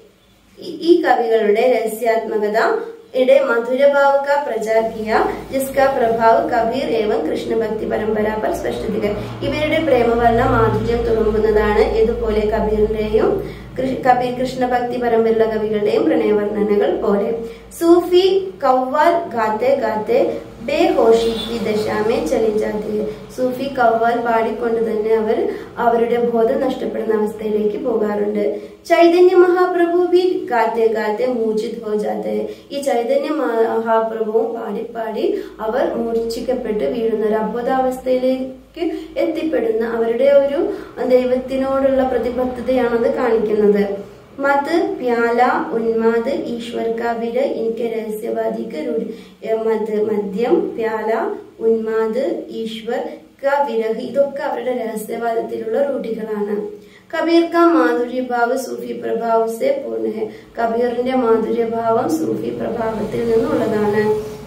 ഈ- ഈ കവികളുടെ രഹസ്യാത്മകത യുടെ മധുരഭാव का प्रचार किया जिसका प्रभाव കബീർ ഏവം കൃഷ്ണ ഭക്തി പരമ്പര പർ സ്പഷ്ടതിക ഇവരുടെ പ്രേമവർണ്ണ മാധുര്യം തുളുമ്പുന്നതാണ് ഇതുപോലെ കബീറിന്റെയും കൃ- കബീർ കൃഷ്ണ ഭക്തി പരമ്പരയുള്ള കവികളുടെയും പ്രണയവർണ്ണനകൾ പോലെ സൂഫി കൗവാൽ ഗാത്തെ ഗാത്തെ ബേഹോഷി की दशा में चली जाती है സൂഫി കവ്വാൽ പാടിക്കൊണ്ട് തന്നെ അവർ അവരുടെ ബോധം നഷ്ടപ്പെടുന്ന അവസ്ഥയിലേക്ക് പോകാറുണ്ട് ചൈതന്യ മഹാപ്രഭു ബി ഗാത്തെ ഗാത്തെ മൂർജിത് ഹോ ജാത്തെ ഈ ചൈതന്യ മഹാപ്രഭുവും പാടി പാടി അവർ മൂർച്ഛിക്കപ്പെട്ട് വീഴുന്ന ഒരു അബോധാവസ്ഥയിലേക്ക് എത്തിപ്പെടുന്ന അവരുടെ ഒരു ദൈവത്തിനോടുള്ള പ്രതിബദ്ധതയാണ് അത് കാണിക്കുന്നത് मत प्याला उन्माद ईश्वर का विरह इनके रहस्यवादी के रूढ़ മത് മദ്യം പ്യാല ഉന്മാദ് ഈശ്വർ ക വിരഹ് ഇതൊക്കെ അവരുടെ രഹസ്യവാദത്തിലുള്ള റൂഢികളാണ് കബീർ കാ മാധുര്യഭാവ് സൂഫി പ്രഭാവ് സെ പൂർണ്ണ ഹെ കബീറിന്റെ മാധുര്യഭാവം സൂഫി പ്രഭാവത്തിൽ നിന്നുള്ളതാണ്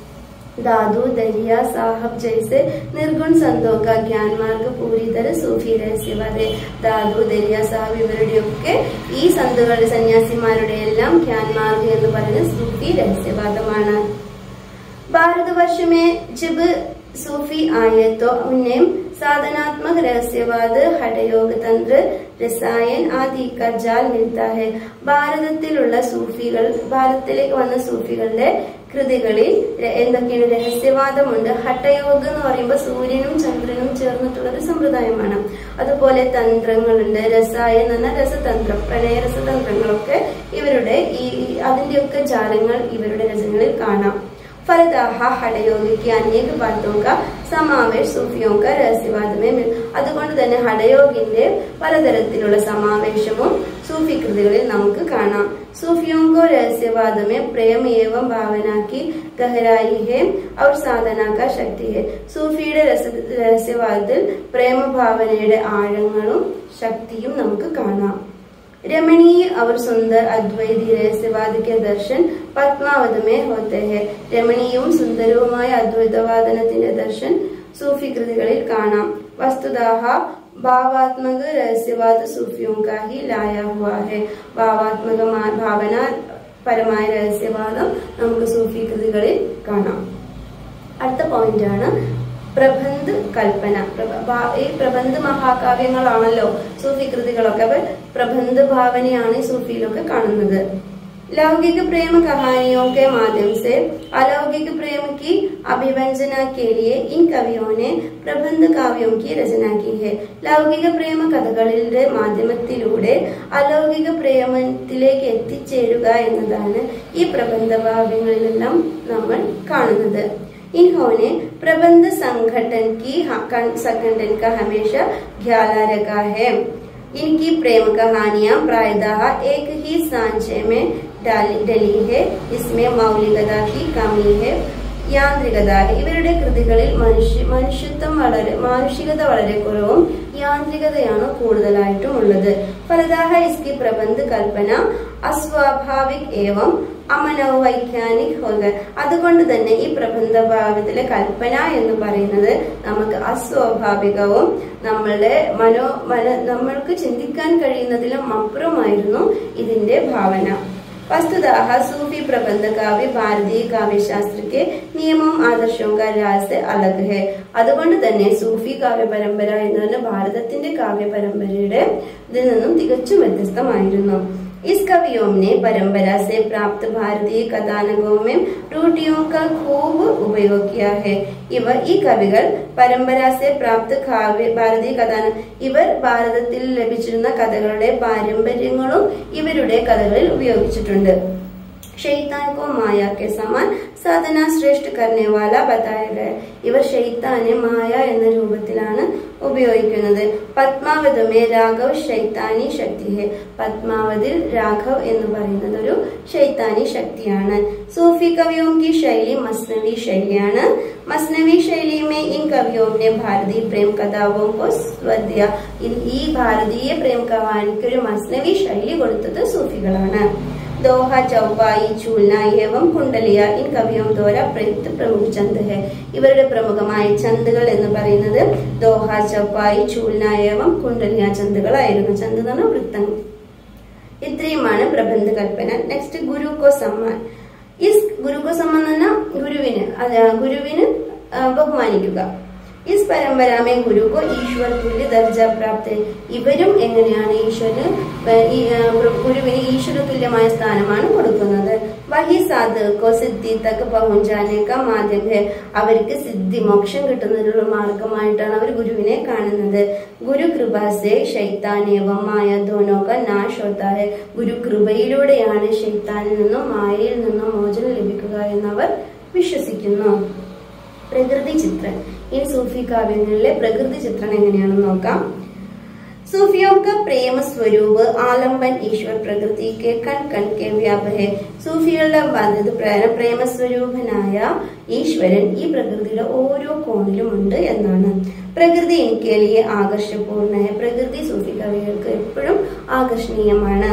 दादू दरिया साहब जैसे निर्गुण संतों का ज्ञान मार्ग पूरी तरह സൂഫി രഹസ്യവാദ ദാദു ദരിയ സാഹബ് ഇവരുടെയൊക്കെ ഈ സന്തുകളുടെ സന്യാസിമാരുടെ എല്ലാം ജ്ഞാൻ മാർഗ് എന്ന് പറയുന്നത് സൂഫി രഹസ്യവാദമാണ് भारतवर्ष में जब सूफी आए तो उन्हें साधनात्मक रहस्यवाद हठयोग तंत्र രസായൻ ആദി का जाल मिलता है ഭാരതത്തിലുള്ള സൂഫികൾ ഭാരതത്തിലേക്ക് വന്ന സൂഫികളുടെ കൃതികളിൽ ര- എന്തൊക്കെയാണ് രഹസ്യവാദമുണ്ട് ഹഠയോഗ എന്ന് പറയുമ്പോൾ സൂര്യനും ചന്ദ്രനും ചേർന്നിട്ടുള്ള ഒരു സമ്പ്രദായമാണ് അതുപോലെ തന്ത്രങ്ങളുണ്ട് രസായൻ എന്ന് പറഞ്ഞാൽ രസതന്ത്രം പ്രണയരസതന്ത്രങ്ങളൊക്കെ ഇവരുടെ ഈ ഈ- അതിന്റെയൊക്കെ ജാലങ്ങൾ ഇവരുടെ രചനകളിൽ കാണാം ഫലദാഹ ഹടയോഗിക്ക് അനേക ബാത്തോ കാ സമാവേശ് സൂഫിയോ കാ രഹസ്യവാദ में मिल അതുകൊണ്ട് തന്നെ ഹടയോഗിന്റെ പലതരത്തിലുള്ള സമാവേശവും സൂഫി കൃതികളിൽ നമുക്ക് കാണാം सूफियों को रहस्यवाद में प्रेम एवं भावना की गहराई है और സാധന का ശക്തി है സൂഫിയുടെ രസ- രഹസ്യവാദത്തിൽ പ്രേമഭാവനയുടെ ആഴങ്ങളും ശക്തിയും നമുക്ക് കാണാം रमणीय और सुंदर अद्वैती रहस्यवाद के दर्शन പത്മാവത് में होते हैं രമണീയവും സുന്ദരവുമായ അദ്വൈതവാദനത്തിന്റെ ദർശൻ സൂഫി കൃതികളിൽ കാണാം വസ്തുതാഹ ഭാവാത്മക രഹസ്യവാദ സൂഫിയോ കാ ഹി ലായ ഹുവാ ഹെ ഭാവാത്മകമായ ഭാവന പരമായ രഹസ്യവാദം നമുക്ക് സൂഫി കൃതികളിൽ കാണാം അടുത്ത പോയിന്റ് ആണ് പ്രബന്ധ് കൽപ്പന പ്രബ- ഭാ- ഈ പ്രബന്ധ മഹാകാവ്യങ്ങളാണല്ലോ സൂഫി കൃതികളൊക്കെ അപ്പൊ പ്രബന്ധ ഭാവനയാണ് ഈ സൂഫിയിലൊക്കെ കാണുന്നത് लौकिक प्रेम कहानियों के माध्यम से अलौकिक प्रेम की अभिव्यंजना के लिए इन कवियों ने പ്രബന്ധ കാവ്യം की രചന की है ലൗകിക പ്രേമ കഥകളുടെ മാധ്യമത്തിലൂടെ അലൗകിക പ്രേമത്തിലേക്ക് എത്തിച്ചേരുക എന്നതാണ് ഈ പ്രബന്ധ കാവ്യങ്ങളിലെല്ലാം നമ്മൾ കാണുന്നത് इन्होंने प्रबंध संगठन की संगठन का हमेशा ख्याल रखा है इनकी प्रेम कहानियां प्रायतः एक ही सांचे में डाली- डली है इसमें मौलिकता की कमी है യാന്ത്രികത ഇവരുടെ കൃതികളിൽ മനുഷ്യ മനുഷ്യത്വം വളരെ മാനുഷികത വളരെ കുറവും യാന്ത്രികതയാണ് കൂടുതലായിട്ടും ഉള്ളത് ഫലതാഹ ഇസ്കി പ്രബന്ധ കൽപ്പന അസ്വാഭാവിക് ഏവം അമനവൈജ്ഞാനിക് ഹോക അതുകൊണ്ട് തന്നെ ഈ പ്രബന്ധ ഭാവത്തിലെ കൽപ്പന എന്ന് പറയുന്നത് നമുക്ക് അസ്വാഭാവികവും നമ്മളുടെ മനോ മന നമ്മൾക്ക് ചിന്തിക്കാൻ കഴിയുന്നതിലും അപ്പുറമായിരുന്നു ഇതിന്റെ ഭാവന वस्तुतः सूफी प्रबंध काव्य ഭാരതീയ കാവ്യശാസ്ത്രക്ക് നിയമവും ആദർശവും का राज से अलग है അതുകൊണ്ട് തന്നെ സൂഫി കാവ്യ പരമ്പര എന്ന് പറഞ്ഞ ഭാരതത്തിന്റെ കാവ്യ പരമ്പരയുടെ ഇതിൽ നിന്നും തികച്ചും വ്യത്യസ്തമായിരുന്നു इस कवियों ने परंपरा से प्राप्त भारतीय कथानकों में रूढ़ियों का खूब उपयोग किया है ഇവർ ഈ കവികൾ പരമ്പരാസെ പ്രാപ്ത കാവ്യ ഭാരതീയ കഥാന ഇവർ ഭാരതത്തിൽ ലഭിച്ചിരുന്ന കഥകളുടെ പാരമ്പര്യങ്ങളും ഇവരുടെ കഥകളിൽ ഉപയോഗിച്ചിട്ടുണ്ട് ഷെയ്ത്താൻ കോ മായ കെ സമാൻ സാധന ശ്രേഷ്ഠ കർണേ വാല ബതായ ഗയ ഇവർ ഷെയ്ത്താനെ മായ എന്ന രൂപത്തിലാണ് ഉപയോഗിക്കുന്നത് പത്മാവതമേ രാഘവ് ശൈത്താനി ശക്തി ഹെ പത്മാവതിൽ രാഘവ് എന്ന് പറയുന്നത് ഒരു ശൈത്താനി ശക്തിയാണ് സൂഫി കവിയോं की ശൈലി മസ്നവി ശൈലിയാണ് മസ്നവി ശൈലി में इन कवियों ने भारतीय प्रेम कथाओं को स्वर दिया ഇ- ഈ ഭാരതീയ പ്രേം കവാനിക്ക് ഒരു മസ്നവി ശൈലി കൊടുത്തത് സൂഫികളാണ് दोहा चौपाई ചൂൽന ഏവം കുണ്ടലിയ ഇൻ കവിയും ദ്വാര പ്രയുക്ത പ്രമുഖ ചന്ത് ഹെ ഇവരുടെ പ്രമുഖമായ ചന്തുകൾ എന്ന് പറയുന്നത് ദോഹ ചൗപ്പായി ചൂൽന ഏവം കുണ്ടലിയ ചന്തുകളായിരുന്നു ചന്ത് എന്ന് പറഞ്ഞാൽ വൃത്തങ്ങൾ ഇത്രയുമാണ് പ്രബന്ധ കൽപ്പന നെക്സ്റ്റ് ഗുരു കോ സമ്മാൻ ഈ ഗുരു കോ സമ്മാൻ എന്ന് പറഞ്ഞാൽ ഗുരുവിന് അത് ഗുരുവിന് ആ, ബഹുമാനിക്കുക ഇസ് പരമ്പരാമേ ഗുരു കോ ഈശ്വർ തുല്യ ദർജ പ്രാപ്ത ഇവരും എങ്ങനെയാണ് ഈശ്വരന് ഏഹ്, ഈ, ആ, ഗുരുവിന് ഈശ്വര തുല്യമായ സ്ഥാനമാണ് കൊടുക്കുന്നത് വഹി സാധകോ സിദ്ധി തക്ക് പहुंचाने മാധ്യം ഹെ അവർക്ക് സിദ്ധി മോക്ഷം കിട്ടുന്നതിനുള്ള മാർഗമായിട്ടാണ് അവർ ഗുരുവിനെ കാണുന്നത് ഗുരു കൃപാസെ ശൈത്താനേവം മായ ധോനോക നാശ് ഹോത്താ ഹെ ഗുരു കൃപയിലൂടെയാണ് ശൈത്താനിൽ നിന്നും മായയിൽ നിന്നും മോചനം ലഭിക്കുക എന്നവർ വിശ്വസിക്കുന്നു പ്രകൃതി ചിത്രം ഈ സൂഫി കാവ്യങ്ങളിലെ പ്രകൃതി ചിത്രം എങ്ങനെയാണെന്ന് നോക്കാം सूफियों का प्रेम स्वरूप आलंबन ഈശ്വർ പ്രകൃതി കെ കൺ കൺ കെ വ്യാപ ഹെ സൂഫികളുടെ ബാധ്യത പ്രകാരം പ്രേമസ്വരൂപനായ ഈശ്വരൻ ഈ പ്രകൃതിയുടെ ഓരോ കോണിലും ഉണ്ട് എന്നാണ് പ്രകൃതി എനിക്ക് വലിയ ആകർഷപൂർണ്ണ പ്രകൃതി സൂഫി കവികൾക്ക് എപ്പോഴും ആകർഷണീയമാണ്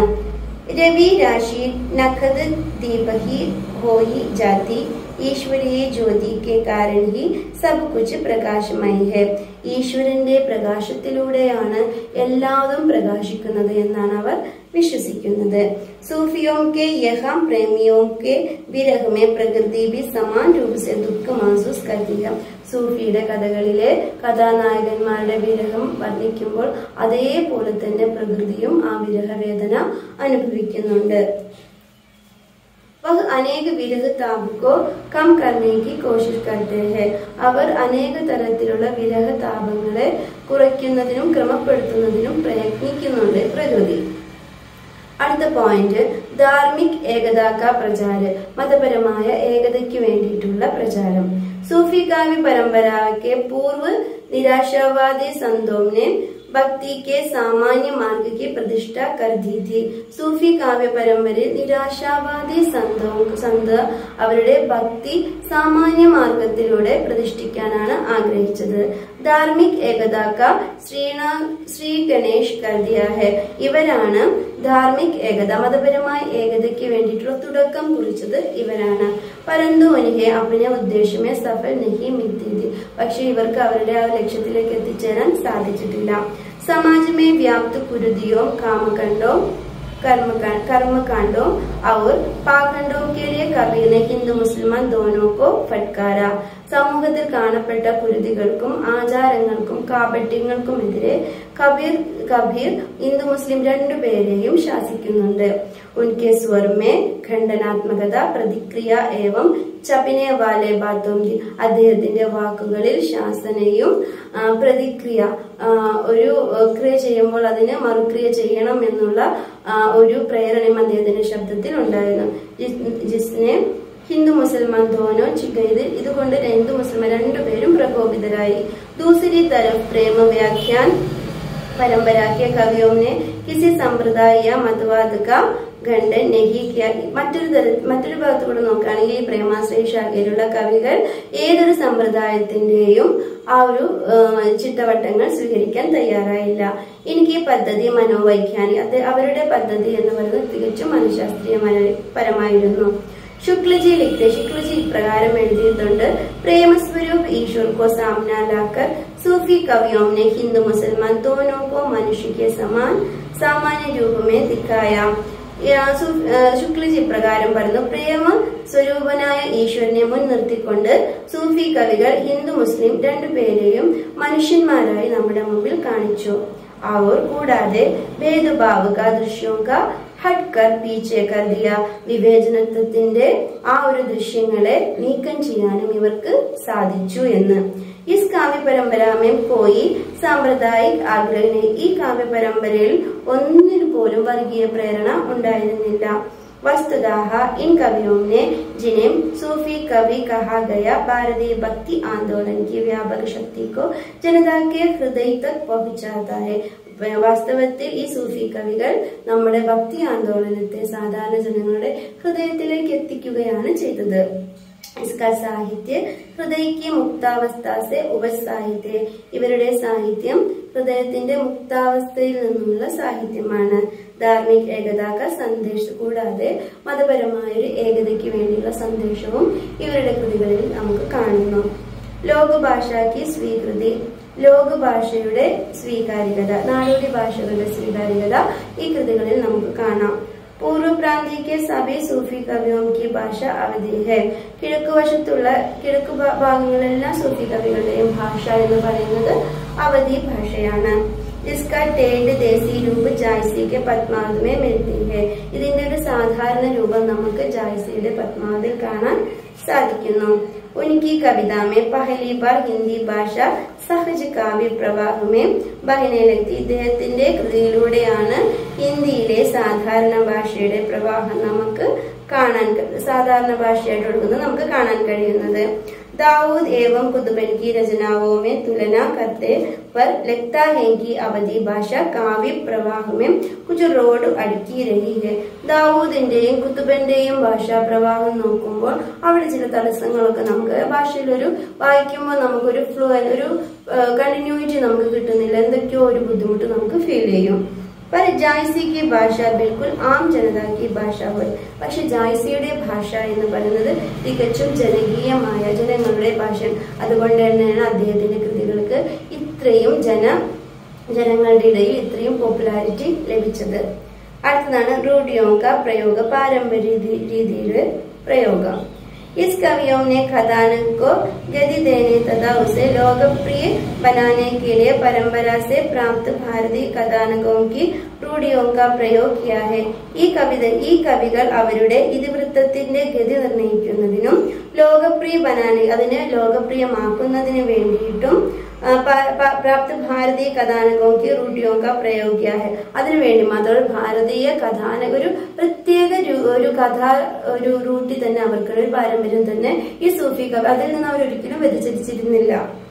രവി രാശി നഖദ് ദീപഹി ഹോയി ജാതി ഈശ്വരീയ ജ്യോതി കെ കാരണം ഹി സബ് കുച്ച് പ്രകാശമയി ഹെ ഈശ്വരന്റെ പ്രകാശത്തിലൂടെയാണ് എല്ലാതും പ്രകാശിക്കുന്നത് എന്നാണ് അവർ വിശ്വസിക്കുന്നത് സൂഫിയോं के यहाँ प्रेमियों के विरह में प्रकृति भी समान रूप से दुख महसूस करती है സൂഫിയുടെ കഥകളിലെ കഥാനായകന്മാരുടെ വിരഹം വർണ്ണിക്കുമ്പോൾ അതേപോലെ തന്നെ പ്രകൃതിയും ആ വിരഹവേദന അനുഭവിക്കുന്നുണ്ട് वह अनेक विरह ताप को कम करने की कोशिश करते हैं അവർ അനേക തരത്തിലുള്ള വിരഹ താപങ്ങളെ കുറയ്ക്കുന്നതിനും ക്രമപ്പെടുത്തുന്നതിനും പ്രയത്നിക്കുന്നുണ്ട് പ്രകൃതി അടുത്ത പോയിന്റ് ധാർമ്മിക് ഏകതാക്ക പ്രചാരം മതപരമായ ഏകതയ്ക്ക് വേണ്ടിയിട്ടുള്ള പ്രചാരം सूफी काव्य परंपरा के पूर्व निराशावादी संतों ने ഭക്തി കെ സാമാന്യ മാർഗ की പ്രതിഷ്ഠ कर दी थी സൂഫി കാവ്യ പരമ്പരയിൽ നിരാശാവാദി സന്തവും സന്ത അവരുടെ ഭക്തി സാമാന്യ മാർഗത്തിലൂടെ പ്രതിഷ്ഠിക്കാനാണ് ആഗ്രഹിച്ചത് ധാർമ്മിക് ഏകതാക്ക ശ്രീണ ശ്രീ ഗണേഷ് കർദിയ ഹെ ഇവരാണ് ധാർമ്മിക് ഏകത മതപരമായ ഏകതയ്ക്ക് വേണ്ടിയിട്ടുള്ള തുടക്കം കുറിച്ചത് ഇവരാണ് പരന്തു ഉനിഹെ അഭിനയ ഉദ്ദേശമേ സഫൽ നഹി മിത്തി പക്ഷെ ഇവർക്ക് അവരുടെ ആ ലക്ഷ്യത്തിലേക്ക് എത്തിച്ചേരാൻ സാധിച്ചിട്ടില്ല समाज में व्याप्त कुरुदियों कामकांडों कर्म कर्मकांडों और पाखंडों के लिए कबीर ने हिंदू मुसलमान दोनों को फटकारा സമൂഹത്തിൽ കാണപ്പെട്ട കുരുതികൾക്കും ആചാരങ്ങൾക്കും കാപട്യങ്ങൾക്കുമെതിരെ കബീർ കബീർ ഹിന്ദു മുസ്ലിം രണ്ടുപേരെയും ശാസിക്കുന്നുണ്ട് ഉൻകെ സ്വർമേ ഖണ്ഡനാത്മകത പ്രതിക്രിയ ഏവം ചപിനെ വാലെ ബാത്തോം അദ്ദേഹത്തിന്റെ വാക്കുകളിൽ ശാസനയും ആ, പ്രതിക്രിയ ആ, ഒരു ആ, ക്രിയ ചെയ്യുമ്പോൾ അതിന് മറുക്രിയ ചെയ്യണം എന്നുള്ള ആ, ഒരു പ്രേരണയും അദ്ദേഹത്തിന്റെ ശബ്ദത്തിൽ ഉണ്ടായിരുന്നു ജിസ്- ജിസ്നെ ഹിന്ദു മുസൽമാൻ ധോനോ ചിക്കയത് ഇതുകൊണ്ട് ഹിന്ദു മുസൽമാൻ രണ്ടുപേരും പ്രകോപിതരായി ദൂസരി തരഫ് പ്രേമ വ്യാഖ്യാൻ परंपरा के कवियों ने किसी संप्रदाय या मतवाद का ഖണ്ഡ് നഹി കിയ മറ്റൊരു തര മറ്റൊരു ഭാഗത്ത് കൂടെ നോക്കുകയാണെങ്കിൽ ഈ പ്രേമാശ്രയ ശാഖയിലുള്ള കവികൾ ഏതൊരു സമ്പ്രദായത്തിന്റെയും ആ ഒരു ആ, ചിട്ടവട്ടങ്ങൾ സ്വീകരിക്കാൻ തയ്യാറായില്ല എനിക്ക് ഈ പദ്ധതി മനോവൈജ്ഞാനിക അത് അവരുടെ പദ്ധതി എന്ന് പറയുന്നത് തികച്ചും മനഃശാസ്ത്രീയപരമായിരുന്നു ശുക്ലജി ലിഖിത ശുക്ലജി ഇപ്രകാരം എഴുതിയിട്ടുണ്ട് പ്രേമസ്വരൂപ് ഈശ്വർ को सामना लाकर सूफी कवियों ने हिंदू मुसलमान दोनों को मनुष्य के समान सामान्य रूप में दिखाया യാ, സു- ആ, ശുക്ലജി ഇപ്രകാരം പറഞ്ഞു പ്രേമ സ്വരൂപനായ ഈശ്വരനെ മുൻനിർത്തിക്കൊണ്ട് സൂഫി കവികൾ ഹിന്ദു മുസ്ലിം രണ്ടുപേരെയും മനുഷ്യന്മാരായി നമ്മുടെ മുമ്പിൽ കാണിച്ചു അവർ കൂടാതെ ഭേദഭാവ് കാ ദൃശ്യം കാ ഹട്ട്കർ പീച്ചെ കർ ദിയ വിവേചനത്വത്തിന്റെ ആ ഒരു ദൃശ്യങ്ങളെ നീക്കം ചെയ്യാനും ഇവർക്ക് സാധിച്ചു എന്ന് ഇസ് കാവ്യ പരമ്പരാമേം കോയി സാമ്പ്രദായിക് ആഗ്രഹനെ ഈ കാവ്യ പരമ്പരയിൽ ഒന്നിനു പോലും വർഗീയ പ്രേരണ ഉണ്ടായിരുന്നില്ല वस्तुतः इन कवियों ने जिन्हें सूफी कवि कहा गया भारतीय भक्ति आंदोलन की व्यापक शक्ति को जनता के हृदय तक पहुंचाता है വാസ്തവത്തിൽ ഈ സൂഫി കവികൾ നമ്മുടെ ഭക്തി ആന്തോളനത്തെ സാധാരണ ജനങ്ങളുടെ ഹൃദയത്തിലേക്ക് എത്തിക്കുകയാണ് ചെയ്തത് इसका സാഹിത്യ ഹൃദയക്ക് മുക്താവസ്ഥാസെ ഉപസാഹിത്യ ഇവരുടെ സാഹിത്യം ഹൃദയത്തിന്റെ മുക്താവസ്ഥയിൽ നിന്നുള്ള സാഹിത്യമാണ് ധാർമ്മിക ഏകതാക സന്ദേശം കൂടാതെ മതപരമായ ഒരു ഏകതയ്ക്ക് വേണ്ടിയുള്ള സന്ദേശവും ഇവരുടെ കൃതികളിൽ നമുക്ക് കാണുന്നു ലോകഭാഷാക്ക് സ്വീകൃതി ലോകഭാഷയുടെ സ്വീകാര്യത നാടോടി ഭാഷകളുടെ സ്വീകാര്യത ഈ കൃതികളിൽ നമുക്ക് കാണാം പൂർവ്വ പ്രാന്തി കെ സഭി സൂഫി കവിയോം കി ഭാഷ അവധി ഹെ കിഴക്ക് വശത്തുള്ള കിഴക്ക് ഭാ- ഭാഗങ്ങളിലെല്ലാം സൂഫി കവികളുടെയും ഭാഷ എന്ന് പറയുന്നത് അവധി ഭാഷയാണ് इसका टेढ़ ദേശീയ രൂപ ജായ്സിക്ക് പത്മാവതമേ മിൽത്തി ഹെ ഇതിന്റെ ഒരു സാധാരണ രൂപം നമുക്ക് ജായ്സിയുടെ പത്മാവതിൽ കാണാൻ സാധിക്കുന്നു ഉनकी कविता में पहली बार ഹിന്ദി ഭാഷ സഹജ് കാവ്യ പ്രവാഹമേ ബഹിനെ ലഗ്തി ഇദ്ദേഹത്തിന്റെ കൃതിയിലൂടെയാണ് ഹിന്ദിയിലെ സാധാരണ ഭാഷയുടെ പ്രവാഹം നമുക്ക് കാണാൻ ക- സാധാരണ ഭാഷയായിട്ട് കൊടുക്കുന്നത് നമുക്ക് കാണാൻ കഴിയുന്നത് दाऊद एवं कुतुबन की रचनाओं में तुलना करते पर लगता है कि अवधि भाषा काव्य प्रवाह में कुछ रोड അടുക്കി रही है ദാവൂദിന്റെയും കുത്തുബന്റെയും ഭാഷാ പ്രവാഹം നോക്കുമ്പോൾ അവിടെ ചില തടസ്സങ്ങളൊക്കെ നമുക്ക് ഭാഷയിൽ ഒരു വായിക്കുമ്പോൾ നമുക്കൊരു ഫ്ലോ ഒരു കണ്ടിന്യൂറ്റി നമുക്ക് കിട്ടുന്നില്ല എന്തൊക്കെയോ ഒരു ബുദ്ധിമുട്ട് നമുക്ക് ഫീൽ ചെയ്യും पर ജായ്സി की ഭാഷ ബിൽക്കുൽ ആം ജനത की ഭാഷ പോയി പക്ഷെ ജായ്സിയുടെ ഭാഷ എന്ന് പറയുന്നത് തികച്ചും ജനകീയമായ ജനങ്ങളുടെ ഭാഷ അതുകൊണ്ട് തന്നെയാണ് അദ്ദേഹത്തിന്റെ കൃതികൾക്ക് ഇത്രയും ജന ജനങ്ങളുടെ ഇടയിൽ ഇത്രയും പോപ്പുലാരിറ്റി ലഭിച്ചത് അടുത്തതാണ് റൂഡിയോങ്ക പ്രയോഗ പാരമ്പര്യ രീതി- രീതിയുടെ പ്രയോഗം इस कवियों ने कथानक को गति देने तथा उसे लोकप्रिय बनाने के लिए परंपरा से प्राप्त भारतीय कथानकों की रूढ़ियों का प्रयोग किया है ഈ കവിത ഈ കവികൾ അവരുടെ ഇതിവൃത്തത്തിന്റെ ഗതി നിർണ്ണയിക്കുന്നതിനും ലോകപ്രിയ ബനാനെ അതിനെ ലോകപ്രിയമാക്കുന്നതിന് വേണ്ടിയിട്ടും ആ, പ- പ- പ്രാപ്ത ഭാരതീയ കഥാനകോക്ക് റൂട്ടിയോം കാ പ്രयोग किया है അതിനുവേണ്ടി മാത്രം ഭാരതീയ കഥാന ഒരു പ്രത്യേക രു- ഒരു കഥ ഒരു റൂട്ടിൽ തന്നെ അവർക്കുള്ള ഒരു പാരമ്പര്യം തന്നെ ഈ സൂഫി കവി അതിൽ നിന്ന് അവർ ഒരിക്കലും വ്യതിചരിച്ചിരുന്നില്ല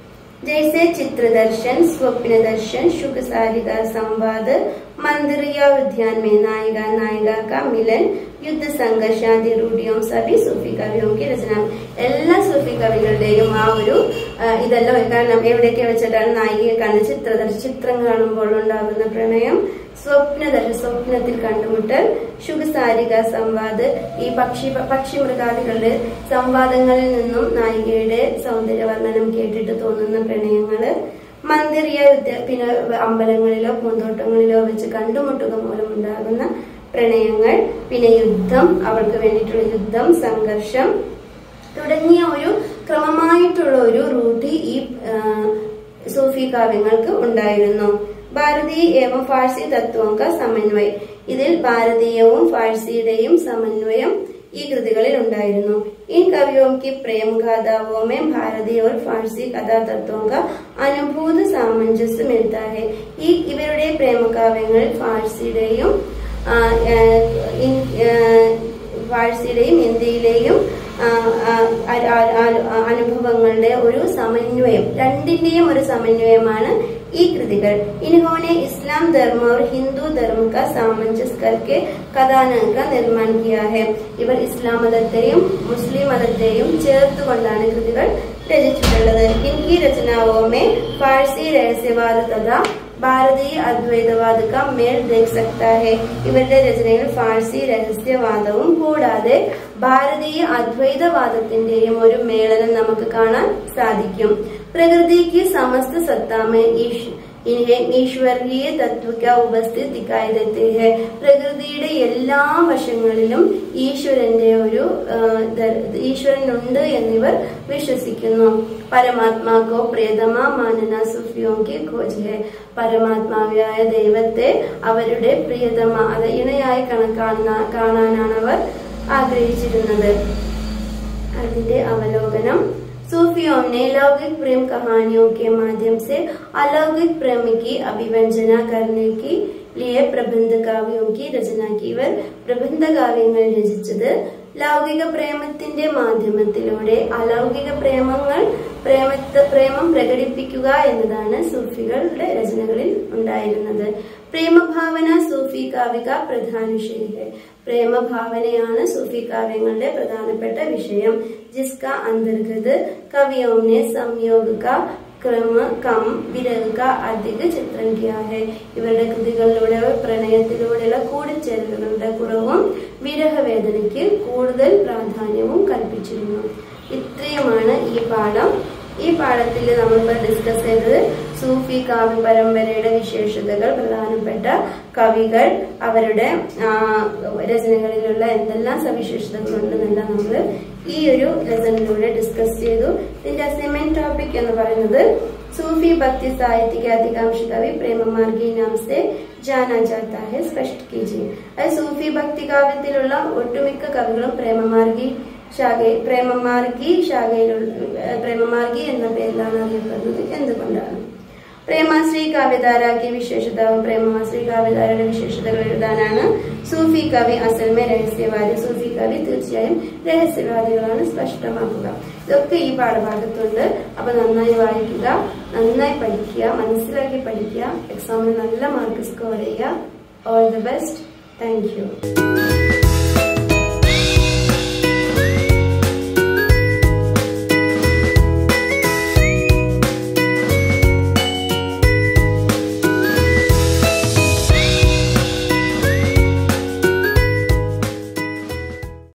जैसे चित्र दर्शन स्वप्न दर्शन शुभ सारिका संवाद मंदिरिया उद्यान में नायिका नायिका का मिलन യുദ്ധ സംഘർഷാദി റൂഢിയും സഭി സൂഫി കവിയും की രചന എല്ലാ സൂഫി കവികളുടെയും ആ ഒരു ആ, ഇതെല്ലാം കാരണം എവിടെയൊക്കെ വെച്ചിട്ടാണ് നായികയെ കാണുന്ന ചിത്ര ചിത്രം കാണുമ്പോൾ ഉണ്ടാകുന്ന പ്രണയം സ്വപ്നദർശ സ്വപ്നത്തിൽ കണ്ടുമുട്ടൽ ശുഭസാരിക സംവാദ് ഈ പക്ഷി പക്ഷി മൃഗാദികളുടെ സംവാദങ്ങളിൽ നിന്നും നായികയുടെ സൗന്ദര്യ വർണ്ണനം കേട്ടിട്ട് തോന്നുന്ന പ്രണയങ്ങള് മന്ദിറിയ യുദ്ധ പിന്നെ അമ്പലങ്ങളിലോ പൂന്തോട്ടങ്ങളിലോ വെച്ച് കണ്ടുമുട്ടുക മൂലമുണ്ടാകുന്ന പ്രണയങ്ങൾ പിന്നെ യുദ്ധം അവൾക്ക് വേണ്ടിയിട്ടുള്ള യുദ്ധം സംഘർഷം തുടങ്ങിയ ഒരു ക്രമമായിട്ടുള്ള ഒരു റൂട്ട് ഈ ആ, സൂഫി കാവ്യങ്ങൾക്ക് ഉണ്ടായിരുന്നു ഭാരതീയ ഏവം ഫാഴ്സി തത്വങ്ക സമന്വയം ഇതിൽ ഭാരതീയവും ഫാഴ്സിയുടെയും സമന്വയം ഈ കൃതികളിൽ ഉണ്ടായിരുന്നു इन कवियों की प्रेम गाथाओं में भारतीय और फारसी कथा तत्वों का അനുഭൂത സാമഞ്ജസ്യം मिलता है ഈ ഇവരുടെ പ്രേമകാവ്യങ്ങളിൽ ഫാഴ്സിയുടെയും ആ, ആ, ഇൻ- ആ, ഫാഴ്സിയുടെയും ഇന്ത്യയിലെയും ആ, ആ, ആ, ആ, ആ, അനുഭവങ്ങളുടെ ഒരു സമന്വയം രണ്ടിന്റെയും ഒരു സമന്വയമാണ് ഈ കൃതികൾ इन्होंने इस्लाम धर्म और हिंदू धर्म का सामंजस्य करके കഥാനക का निर्माण किया है ഇവർ ഇസ്ലാം മതത്തെയും മുസ്ലിം മതത്തെയും ചേർത്തുകൊണ്ടാണ് കൃതികൾ രചിച്ചിട്ടുള്ളത് ഹിന്ദി രചനാവോമേ ഫാഴ്സി രഹസ്യവാദ തഥാ ഭാരതീയ അദ്വൈതവാദ കാ മേൽ ദേഖ് സക്താ ഹെ ഇവരുടെ രചനയിൽ ഫാഴ്സി രഹസ്യവാദവും കൂടാതെ ഭാരതീയ അദ്വൈതവാദത്തിന്റെയും ഒരു മേളനം നമുക്ക് കാണാൻ സാധിക്കും പ്രകൃതിക്ക് സമസ്ത സത്താമേ ഈശ് ഇൻഹെ ഈശ്വരീയ തത്വക്ക ഉപസ്ഥിതി ദിക്കായി देते हैं പ്രകൃതിയുടെ എല്ലാ വശങ്ങളിലും ഈശ്വരന്റെ ഒരു ആ, ദ- ഈശ്വരനുണ്ട് എന്നിവർ വിശ്വസിക്കുന്നു പരമാത്മാക്കോ പ്രിയതമ മാനന സുഫിയോങ്കി ഖോജ് ഹെ പരമാത്മാവിയായ ദൈവത്തെ അവരുടെ പ്രിയതമ അത് ഇണയായി കണക്കാണുന്ന കാണാനാണ് അവർ ആഗ്രഹിച്ചിരുന്നത് അതിന്റെ അവലോകനം सूफियों ने लौकिक प्रेम कहानियों के माध्यम से अलौकिक प्रेम की अभिव्यंजना करने के लिए പ്രബന്ധ കാവ്യവും की രചന की ഇവർ പ്രബന്ധ കാവ്യങ്ങൾ രചിച്ചത് ലൗകിക പ്രേമത്തിന്റെ മാധ്യമത്തിലൂടെ അലൗകിക പ്രേമങ്ങൾ പ്രേമത്തെ പ്രേമം പ്രകടിപ്പിക്കുക എന്നതാണ് സൂഫികളുടെ രചനകളിൽ ഉണ്ടായിരുന്നത് പ്രേമഭാവന സൂഫി കാവ്യക പ്രധാന വിഷയ പ്രേമഭാവനയാണ് സൂഫി കാവ്യങ്ങളുടെ പ്രധാനപ്പെട്ട വിഷയം ജിസ്ക അന്തർഗത് കവിയോനെ സംയോഗ ക്രമ കം വിരക അധിക ചിത്രം കിയാ ഹെ ഇവരുടെ കൃതികളിലൂടെ പ്രണയത്തിലൂടെയുള്ള കൂടിച്ചേരലുകളുടെ കുറവും വിരഹവേദനയ്ക്ക് കൂടുതൽ പ്രാധാന്യവും കൽപ്പിച്ചിരുന്നു ഇത്രയുമാണ് ഈ പാഠം ഈ പാഠത്തിൽ നമ്മളിപ്പോൾ ഡിസ്കസ് ചെയ്തത് സൂഫി കാവ്യ പരമ്പരയുടെ വിശേഷതകൾ പ്രധാനപ്പെട്ട കവികൾ അവരുടെ ആ, രചനകളിലുള്ള എന്തെല്ലാം സവിശേഷതകളുണ്ടെന്നെല്ലാം നമ്മൾ ഈ ഒരു ലെസണിലൂടെ ഡിസ്കസ് ചെയ്തു ഇതിന്റെ അസൈൻമെന്റ് ടോപ്പിക് എന്ന് പറയുന്നത് सूफी भक्ति साहित्य के अधिकांश कवि प्रेम मार्गी नाम से ജാനാ ജാത്ത ഹെ സ്പഷ്ട കീജിയെ അത് സൂഫി ഭക്തി കാവ്യത്തിലുള്ള ഒട്ടുമിക്ക കവികളും പ്രേമമാർഗി ശാഖ പ്രേമമാർഗി ശാഖയിലുള്ള ഏഹ് പ്രേമമാർഗി എന്ന പേരിലാണ് അറിയപ്പെടുന്നത് എന്തുകൊണ്ടാണ് പ്രേമാശ്രീ കാവ്യധാരാക്കി വിശേഷതാവും പ്രേമാശ്രീ കാവ്യധാരയുടെ വിശേഷതകൾ എഴുതാനാണ് സൂഫി കവി അസൽമേ രഹസ്യവാദി സൂഫി കവി തീർച്ചയായും രഹസ്യവാദികളാണ് സ്പഷ്ടമാക്കുക ഇതൊക്കെ ഈ പാഠഭാഗത്തുണ്ട് അപ്പൊ നന്നായി വായിക്കുക നന്നായി പഠിക്കുക മനസ്സിലാക്കി പഠിക്കുക എക്സാമിന് നല്ല മാർക്ക് സ്കോർ ചെയ്യുക all the best thank U